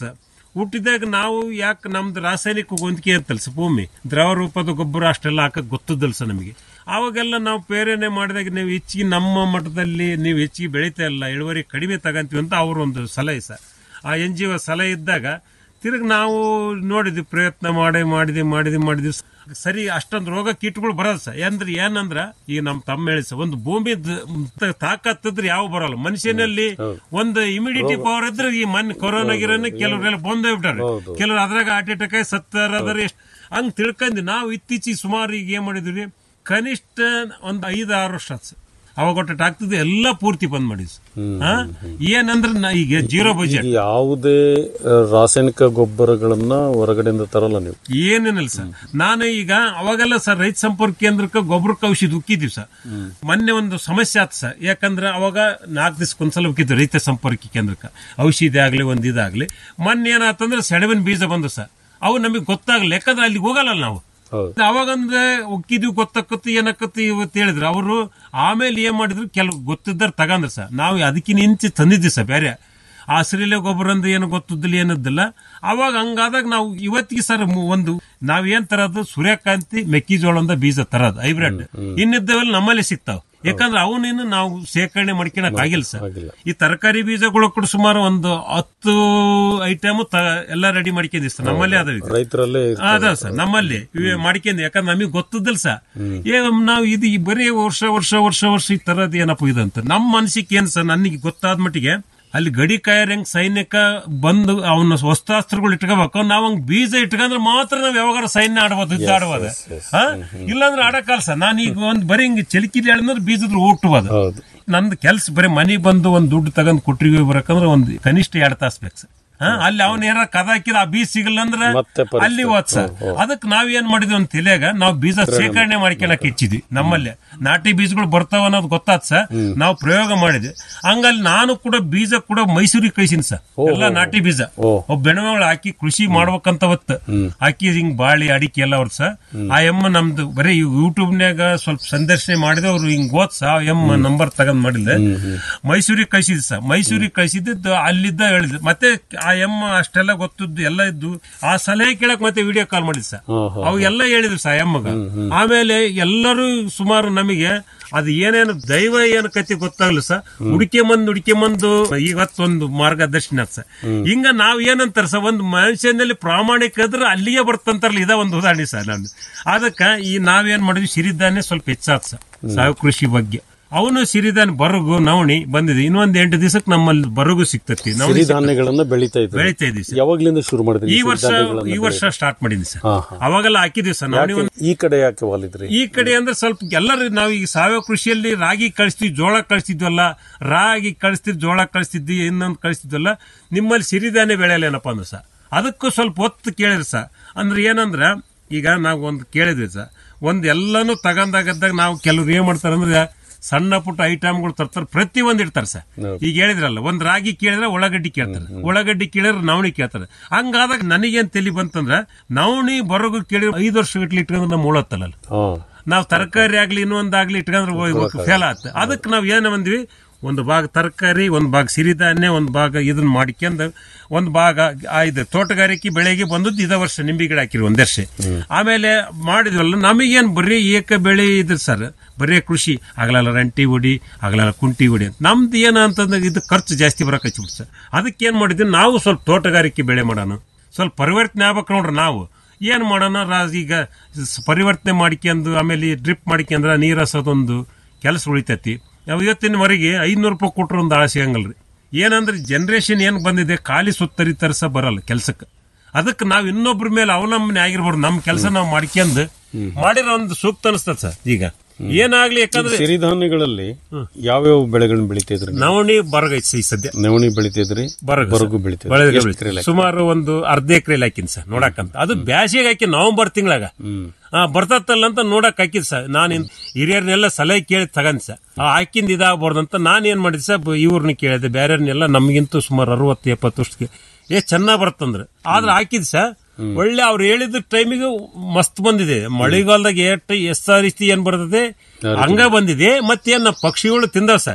ಹುಟ್ಟಿದಾಗ ನಾವು ಯಾಕೆ ನಮ್ದು ರಾಸಾಯನಿಕ ಹೊಂದಿಕೆ ಅಂತಲ್ಲ ಸರ್ ಭೂಮಿ ದ್ರವ ರೂಪದ ಗೊಬ್ಬರ ಅಷ್ಟೆಲ್ಲ ಹಾಕಕ್ ಗೊತ್ತದಲ್ಲ ಸರ್ ನಮಗೆ ಅವಾಗೆಲ್ಲ ನಾವು ಪ್ರೇರಣೆ ಮಾಡಿದಾಗ ನೀವು ಹೆಚ್ಚಿಗೆ ನಮ್ಮ ಮಟ್ಟದಲ್ಲಿ ನೀವು ಹೆಚ್ಚಿಗೆ ಬೆಳೀತಾ ಇಲ್ಲ ಇಳುವರಿ ಕಡಿಮೆ ತಗಂತೀವಿ ಅಂತ ಅವ್ರ ಒಂದು ಸಲಹೆ ಸರ್ ಆ ಎನ್ ಜಿ ಒ ಸಲಹೆ ಇದ್ದಾಗ ತಿರುಗಿ ನಾವು ನೋಡಿದ್ವಿ ಪ್ರಯತ್ನ ಮಾಡಿ ಮಾಡಿದ್ವಿ ಮಾಡಿದ್ವಿ ಮಾಡಿದ್ವಿ ಸರಿ ಅಷ್ಟೊಂದು ರೋಗ ಕೀಟಗಳು ಬರೋದು ಸರ್ ಅಂದ್ರೆ ಏನಂದ್ರ ಈಗ ನಮ್ ತಮ್ಮ ಹೇಳಿ ಸರ್ ಒಂದು ಭೂಮಿ ತಾಕತ್ತಿದ್ರೆ ಯಾವ ಬರಲ್ಲ ಮನುಷ್ಯನಲ್ಲಿ ಒಂದು ಇಮಿಡಿಟಿ ಪವರ್ ಇದ್ರೆ ಈ ಮನ್ ಕೊರೋನಾ ಗಿರೋನ ಕೆಲವರೆಲ್ಲ ಬಂದೇ ಬಿಟ್ಟಾರೆ ಕೆಲವರು ಅದ್ರಾಗ ಹಾರ್ಟ್ ಅಟ್ಯಾಕ್ ಆಗಿ ಸತ್ತಾರ ಎಷ್ಟು ಹಂಗ್ ತಿಳ್ಕೊಂಡಿ ನಾವು ಇತ್ತೀಚೆಗೆ ಸುಮಾರು ಈಗ ಏನ್ ಮಾಡಿದ್ವಿ ಕನಿಷ್ಠ ಒಂದು ಐದು ಆರು ವರ್ಷ ಆಯ್ತು ಸರ್. ಅವಾಗ ಒಟ್ಟು ಆಗ್ತದೆ ಎಲ್ಲ ಪೂರ್ತಿ ಬಂದ್ ಮಾಡಿದ್ವಿ ಸರ್. ಹಾ? ಏನಂದ್ರೆ ನಾ ಈಗ ಜೀರೋ ಬಜೆಟ್ ಈಗ ಯಾವುದೇ ಆ, ರಾಸಾಯನಿಕ ಗೊಬ್ಬರಗಳನ್ನ ಹೊರಗಡೆಯಿಂದ ತರಲ್ಲ ನೀವು ಏನೇನಿಲ್ಲ ಸರ್ ನಾನು ಈಗ ಅವಾಗೆಲ್ಲ ಸರ್ ರೈತ ಸಂಪರ್ಕ ಕೇಂದ್ರಕ್ಕೆ ಗೊಬ್ಬರಕ್ಕೆ ಔಷಧಿ ಉಕ್ಕಿದೀವಿ ಸರ್ ಮೊನ್ನೆ ಒಂದು ಸಮಸ್ಯೆ ಆಯ್ತು ಸರ್ ಯಾಕಂದ್ರೆ ಅವಾಗ ನಾಲ್ಕು ದಿವಸಕ್ಕೊಂದ್ಸಲ ಉಕ್ಕಿದ್ವಿ ರೈತ ಸಂಪರ್ಕ ಕೇಂದ್ರಕ್ಕೆ ಔಷಧಿ ಆಗ್ಲಿ ಒಂದ್ ಇದಾಗ್ಲಿ ಮೊನ್ನೆ ಏನಾತಂದ್ರೆ ಸೆಣಬಿನ ಬೀಜ ಬಂದು ಸರ್ ಅವು ನಮಗೆ ಗೊತ್ತಾಗಲ್ಲ ಯಾಕಂದ್ರೆ ಅಲ್ಲಿ ಹೋಗಲ್ಲ ನಾವು ಅವಾಗಂದ್ರೆ ಒಕ್ಕಿದ್ವಿ ಗೊತ್ತಾಕತ್ತು ಏನಕ್ಕತ್ತು ಇವತ್ತು ಹೇಳಿದ್ರು ಅವರು ಆಮೇಲೆ ಏನ್ ಮಾಡಿದ್ರು ಕೆಲವು ಗೊತ್ತಿದ್ದಾರೆ ತಗಂದ್ರು ಸರ್ ನಾವು ಅದಕ್ಕೆ ನಿಂತು ತಂದಿದ್ವಿ ಸರ್ ಬೇರೆ ಆ ಹಸಿರಿಲೆ ಗೊಬ್ಬರ ಅಂದ್ರೆ ಏನು ಗೊತ್ತಿದ್ದಿಲ್ಲ ಏನದ್ದಿಲ್ಲ ಅವಾಗ ಹಂಗಾದಾಗ ನಾವು ಇವತ್ತಿಗೆ ಸರ್ ಮು- ಒಂದು ನಾವೇನ್ ತರೋದು ಸೂರ್ಯಕಾಂತಿ ಮೆಕ್ಕೆಜೋಳದ ಬೀಜ ತರೋದು ಹೈಬ್ರಿಡ್ ಇನ್ನಿದ್ದವೆಲ್ಲ ನಮ್ಮಲ್ಲಿ ಸಿಗ್ತಾವ ಯಾಕಂದ್ರೆ ಅವನೇನು ನಾವು ಶೇಖರಣೆ ಮಾಡ್ಕೊಳಕ್ ಆಗಿಲ್ಲ ಸರ್ ಈ ತರಕಾರಿ ಬೀಜಗಳು ಕೂಡ ಸುಮಾರು ಒಂದು ಹತ್ತು ಐಟಮ್ ಎಲ್ಲ ರೆಡಿ ಮಾಡ್ಕೊಂಡಿವಿ ಸರ್ ನಮ್ಮಲ್ಲಿ ಅದಾವ ರೈತರಲ್ಲೇ ಅದಾವ ಸರ್ ನಮ್ಮಲ್ಲಿ ಇವೆ ಮಾಡ್ಕೊಂಡು ಯಾಕಂದ್ರೆ ನಮಗೆ ಗೊತ್ತದಿಲ್ಲ ಸರ್ ಏ ನಾವು ಇದು ಈ ಬರೀ ವರ್ಷ ವರ್ಷ ವರ್ಷ ವರ್ಷ ಈ ತರದ್ ಏನಪ್ಪ ಇದಂತ ನಮ್ಮ ಮನಸ್ಸಿಗೆ ಏನ್ ಸರ್ ನನಗೆ ಗೊತ್ತಾದ ಮಟ್ಟಿಗೆ ಅಲ್ಲಿ ಗಡಿ ಕಾಯರಂಗ್ ಸೈನಿಕ ಬಂದು ಅವನ ವಸ್ತಾಸ್ತ್ರಗಳು ಇಟ್ಕೋಬೇಕು ನಾವ್ ಹಂಗ್ ಬೀಜ ಇಟ್ಕೊಂಡ್ರೆ ಮಾತ್ರ ನಾವ್ ಯಾವಾಗ ಸೈನ್ಯ ಆಡ್ಬೋದು ಯುದ್ಧ ಆಡ್ಬೋದು ಹಾ? ಇಲ್ಲಾಂದ್ರೆ ಆಡಕ್ಕಲ್ಲ ಸರ್ ನಾನು ಈಗ ಒಂದ್ ಬರೀ ಹಿಂಗ್ ಚಲಿಕಿಲಿ ಹೇಳಿದ್ರೆ ಬೀಜದ್ರ ಹುಟ್ಟಬೋದು ನಂದು ಕೆಲ್ಸ ಬರೀ ಮನೆಗೆ ಬಂದು ಒಂದ್ ದುಡ್ಡು ತಗೊಂಡ್ ಕೊಟ್ರಿಗೆ ಬರಕಂದ್ರೆ ಒಂದ್ ಕನಿಷ್ಠ ಎರಡ್ ತಾಸ್ ಬೇಕು ಸರ್ ಹಾ? ಅಲ್ಲಿ ಅವನ ಏನಾರ ಕದ ಹಾಕಿದ ಆ ಬೀಜ ಸಿಗಲ್ಲ ಅಂದ್ರೆ ಅಲ್ಲಿ ಹೋದ್ ಸರ್ ಅದಕ್ಕೆ ನಾವ್ ಏನ್ ಮಾಡಿದ್ವಿ ಅಂತ ತಿಳಿಯಾಗ ನಾವು ಬೀಜ ಶೇಖರಣೆ ಮಾಡ್ಕೊಳಕ್ ಹೆಚ್ಚಿದ್ವಿ ನಮ್ಮಲ್ಲಿ ನಾಟಿ ಬೀಜಗಳು ಬರ್ತಾವ ಅನ್ನೋದು ಗೊತ್ತಾತ್ ಸರ್ ನಾವು ಪ್ರಯೋಗ ಮಾಡಿದ್ವಿ ಹಂಗಲ್ಲಿ ನಾನು ಕೂಡ ಬೀಜ ಕೂಡ ಮೈಸೂರಿಗೆ ಕಳಿಸಿನಿ ಸರ್ ಎಲ್ಲ ನಾಟಿ ಬೀಜ ಒಬ್ಬ ಬೆಣಮಗಳು ಹಾಕಿ ಕೃಷಿ ಮಾಡ್ಬೇಕಂತ ಹೊತ್ತು ಹಾಕಿ ಹಿಂಗ್ ಬಾಳಿ ಅಡಿಕೆ ಎಲ್ಲ ಅವ್ರ ಸರ್ ಆ ಎಮ್ಮ ನಮ್ದು ಬರೀ ಯೂಟ್ಯೂಬ್ ನಾಗ ಸ್ವಲ್ಪ ಸಂದರ್ಶನ ಮಾಡಿದ್ರೆ ಅವ್ರು ಹಿಂಗ್ ಓದ್ಸ ಆ ಎಮ್ಮ ನಂಬರ್ ತಗೊಂಡ್ ಮಾಡಿದ್ದೆ ಮೈಸೂರಿಗೆ ಕಳಿಸಿದ್ ಸರ್ ಮೈಸೂರಿಗೆ ಕಳಿಸಿದ್ದು ಅಲ್ಲಿದ್ದ ಹೇಳಿದ್ ಮತ್ತೆ ಆ ಎಮ್ಮ ಅಷ್ಟೆಲ್ಲ ಗೊತ್ತಿದ್ದು ಎಲ್ಲ ಇದ್ದು ಆ ಸಲಹೆ ಕೇಳಕ್ ಮತ್ತೆ ವಿಡಿಯೋ ಕಾಲ್ ಮಾಡಿದ್ ಸರ್ ಅವು ಎಲ್ಲ ಹೇಳಿದ್ರು ಸರ್ ಎಮ್ಮಗ ಆಮೇಲೆ ಎಲ್ಲರೂ ಸುಮಾರು ನಮಗೆ ಅದು ಏನೇನು ದೈವ ಏನು ಕತಿ ಗೊತ್ತಾಗಲ್ಲ ಸರ್ ಹುಡುಕೆಮಂದು ಹುಡುಕೆಮಂದು ಇವತ್ತೊಂದು ಮಾರ್ಗದರ್ಶನ ಆತ್ ಸರ್ ಹಿಂಗ ನಾವ್ ಏನಂತಾರ ಸರ್ ಒಂದು ಮನುಷ್ಯನಲ್ಲಿ ಪ್ರಾಮಾಣಿಕ ಇದ್ರೆ ಅಲ್ಲಿಗೆ ಬರ್ತಂತಾರಲ್ಲ ಇದ ಒಂದು ಉದಾಹರಣೆ ಸರ್ ನಾನು ಅದಕ್ಕ ಈ ನಾವೇನ್ ಮಾಡಿದ್ವಿ ಸಿರಿಧಾನ್ಯ ಸ್ವಲ್ಪ ಹೆಚ್ಚಾತ್ ಸರ್ ಸಾವು ಕೃಷಿ ಬಗ್ಗೆ ಅವನು ಸಿರಿಧಾನ್ಯ ಬರಗು ನವಣಿ ಬಂದಿದೆ ಇನ್ನೊಂದ್ ಎಂಟು ದಿವಸಕ್ಕೆ ನಮ್ಮಲ್ಲಿ ಬರಗು ಸಿಗ್ತತಿ ನವಣಿ ಸಿಗ್ತತಿ. ಸಿರಿಧಾನ್ಯಗಳನ್ನ ಬೆಳೀತಾ ಇದ್ದೀವಿ ಬೆಳೀತಾ ಇದೀವಿ ಸರ್ ಯಾವಾಗ್ಲಿಂದ ಶುರು ಮಾಡಿದ್ರಿ ಈ ವರ್ಷ ಈ ವರ್ಷ ಸ್ಟಾರ್ಟ್ ಮಾಡಿದ್ವಿ ಸರ್ ಅವಾಗೆಲ್ಲ ಹಾಕಿದ್ವಿ ಸರ್ ನವಣಿ ಯಾಕೆ ಈ ಕಡೆ ಯಾಕೆ ವಾಲಿದ್ರಿ ಈ ಕಡೆ ಅಂದ್ರೆ ಸ್ವಲ್ಪ ಎಲ್ಲರೂ ನಾವು ಈಗ ಸಾವಯವ ಕೃಷಿಯಲ್ಲಿ ರಾಗಿ ಕಳಿಸ್ತೀವಿ ಜೋಳ ಕಳಿಸ್ತಿದ್ವಲ್ಲ ರಾಗಿ ಕಳಿಸ್ತಿದ್ವಿ ಜೋಳ ಕಳಿಸ್ತಿದ್ವಿ ಇನ್ನೊಂದು ಕಳಿಸ್ತಿದ್ವಲ್ಲ ನಿಮ್ಮಲ್ಲಿ ಸಿರಿಧಾನ್ಯ ಬೆಳೆಯಲ್ಲೇನಪ್ಪ ಅಂದ್ರೆ ಸರ್ ಅದಕ್ಕೂ ಸ್ವಲ್ಪ ಒತ್ತು ಕೇಳಿರಿ ಸರ್ ಅಂದ್ರೆ ಏನಂದ್ರ ಈಗ ನಾವು ಒಂದು ಕೇಳಿದ್ವಿ ಸರ್ ಒಂದ್ ಎಲ್ಲಾನು ತಗೊಂಡಾಗದ್ದಾಗ ನಾವು ಕೆಲವ್ರು ಏನ್ ಮಾಡ್ತಾರೆ ಅಂದ್ರೆ ಸಣ್ಣ ಪುಟ್ಟ ಐಟಮ್ಗಳು ತರ್ತಾರೆ ಪ್ರತಿ ಒಂದ್ ಇಡ್ತಾರೆ ಸರ್ ಈಗ ಹೇಳಿದ್ರಲ್ಲ ಒಂದ್ ರಾಗಿ ಕೇಳಿದ್ರೆ ಉಳ್ಳಾಗಡ್ಡಿ ಕೇಳ್ತಾರೆ ಉಳ್ಳಾಗಡ್ಡಿ ಕೇಳಿದ್ರೆ ನವಣಿ ಕೇಳ್ತಾರೆ ಹಂಗಾದಾಗ ನನಗೇನ್ ತಲಿ ಬಂತಂದ್ರ ನವಣಿ ಬರೋಗು ಕೇಳಿ ಐದು ವರ್ಷ ಗಟ್ಲಿ ಇಟ್ಕೊಂಡ್ರೆ ನಮ್ಮ ಉಳತ್ತಲ್ಲ ನಾವ್ ತರಕಾರಿ ಆಗ್ಲಿ ಇನ್ನೊಂದಾಗ್ಲಿ ಇಟ್ಕೊಂಡ್ರೆ ಫೇಲ್ ಆತ ಅದಕ್ಕೆ ನಾವ್ ಏನ್ ಬಂದ್ವಿ ಒಂದು ಭಾಗ ತರಕಾರಿ ಒಂದು ಭಾಗ ಸಿರಿಧಾನ್ಯ ಒಂದು ಭಾಗ ಇದನ್ನ ಮಾಡ್ಕೊಂಡು ಒಂದು ಭಾಗ ಆ ಇದು ತೋಟಗಾರಿಕೆ ಬೆಳೆಗೆ ಬಂದದ್ದು ಇದ ವರ್ಷ ನಿಂಬೆ ಗಿಡ ಹಾಕಿರಿ ಒಂದ್ ವರ್ಷ ಆಮೇಲೆ ಮಾಡಿದ್ವಲ್ಲ ನಮಗೇನ್ ಬರೀ ಏಕ ಬೆಳೆ ಇದ್ರ ಸರ್ ಬರೀ ಕೃಷಿ ಆಗಲಲ್ಲ ರಂಟಿ ಹೊಡಿ ಆಗಲಲ್ಲ ಕುಂಟಿ ಹೊಡಿ ಅಂತ ನಮ್ದು ಏನು ಅಂತಂದ್ರೆ ಇದು ಖರ್ಚು ಜಾಸ್ತಿ ಬರಕ್ ಹಚ್ಚಿಬಿಟ್ಟು ಸರ್ ಅದಕ್ಕೆ ಏನ್ ಮಾಡಿದ್ವಿ ನಾವು ಸ್ವಲ್ಪ ತೋಟಗಾರಿಕೆ ಬೆಳೆ ಮಾಡೋಣ ಸ್ವಲ್ಪ ಪರಿವರ್ತನೆ ಆಗ್ಬೇಕು ನೋಡ್ರಿ ನಾವು ಏನ್ ಮಾಡೋಣ ರಾಜ್ ಈಗ ಸ್- ಪರಿವರ್ತನೆ ಮಾಡ್ಕೊಂಡು ಆಮೇಲೆ ಡ್ರಿಪ್ ಮಾಡ್ಕೊಂಡ್ರ ನೀರ್ ಹಸೋದೊಂದು ಕೆಲಸ ಉಳಿತೈತಿ ನಾವು ಇವತ್ತಿನವರೆಗೆ ಐನೂರು ರೂಪಾಯಿ ಕೊಟ್ರು ಒಂದು ಆಳ ಸಿಗಂಗಲ್ರಿ ಏನಂದ್ರೆ ಜನರೇಷನ್ ಏನ್ ಬಂದಿದೆ ಖಾಲಿ ಸುತ್ತರಿ ತರ್ಸ ಬರಲ್ಲ ಕೆಲ್ಸಕ್ಕೆ ಅದಕ್ಕೆ ನಾವು ಇನ್ನೊಬ್ರ ಮೇಲೆ ಅವಲಂಬನೆ ಆಗಿರ್ಬಾರ್ದು ನಮ್ಮ ಕೆಲಸ ನಾವು ಮಾಡ್ಕೊಂಡು ಮಾಡಿರೋ ಒಂದು ಸೂಕ್ತ ಅನಿಸ್ತದ ಸರ್ ಈಗ ಏನಾಗ್ಲಿ ಯಾಕಂದ್ರೆ ಸಿರಿಧಾನ್ಯಗಳಲ್ಲಿ ಯಾವ್ಯಾವ ಬೆಳೆಗಳನ್ನ ಬೆಳಿತಿದ್ರಿ ನೀವು? ನವಣಿ ಬರಗೈತಿ ಈ ಸದ್ಯ ನವಣಿ ಬೆಳಿತಿದ್ರಿ ಬರಗು ಬರಗು ಸರ್. ಬೆಳಿತಿದ್ರಿ ಬರಗು ಎಷ್ಟು ಬೆಳಿತೀವಿ. ಎಕರೆ ಸುಮಾರು ಒಂದು ಅರ್ಧ ಎಕರೆ ಹಾಕಿನ್ ಸರ್ ನೋಡಕ್ಕಂತ ಅದು ಬ್ಯಾಸಿಗೆ ಹಾಕಿ ನವೆಂಬರ್ ತಿಂಗಳಾಗ ಆ ಬರ್ತತ್ತಲ್ಲ ಅಂತ ನೋಡಕ್ ಹಾಕಿದ್ ಸರ್ ನಾನು ಇನ್ ಹಿರಿಯರ್ನೆಲ್ಲ ಸಲಹೆ ಕೇಳಿ ತಗಂದ್ ಸರ್ ಆ ಹಾಕಿಂದ ಇದಾಗಬಾರ್ದು ಅಂತ ನಾನು ಏನ್ ಮಾಡಿದ್ ಸರ್ ಇವ್ರನ್ನ ಕೇಳಿದೆ ಬೇರೆಯವ್ರನ್ನೆಲ್ಲ ನಮ್ಗಿಂತೂ ಸುಮಾರು ಅರವತ್ತು ಎಪ್ಪತ್ತು ವರ್ಷಕ್ಕೆ ಏ ಚೆನ್ನಾಗ್ ಬರ್ತಂದ್ರೆ ಆದ್ರೆ ಹಾಕಿದ್ ಸರ್ ಒಳ್ಳೆ ಅವ್ರು ಹೇಳಿದ ಟೈಮಿಗೆ ಮಸ್ತ್ ಬಂದಿದೆ ಮಳೆಗಾಲದಾಗ ಎಷ್ಟು ಎಸ್ ರೀತಿ ಏನ್ ಬರ್ತದೆ ಹಂಗ ಬಂದಿದೆ ಮತ್ತೇನ್ ಪಕ್ಷಿಗಳು ತಿಂದವ್ ಸರ್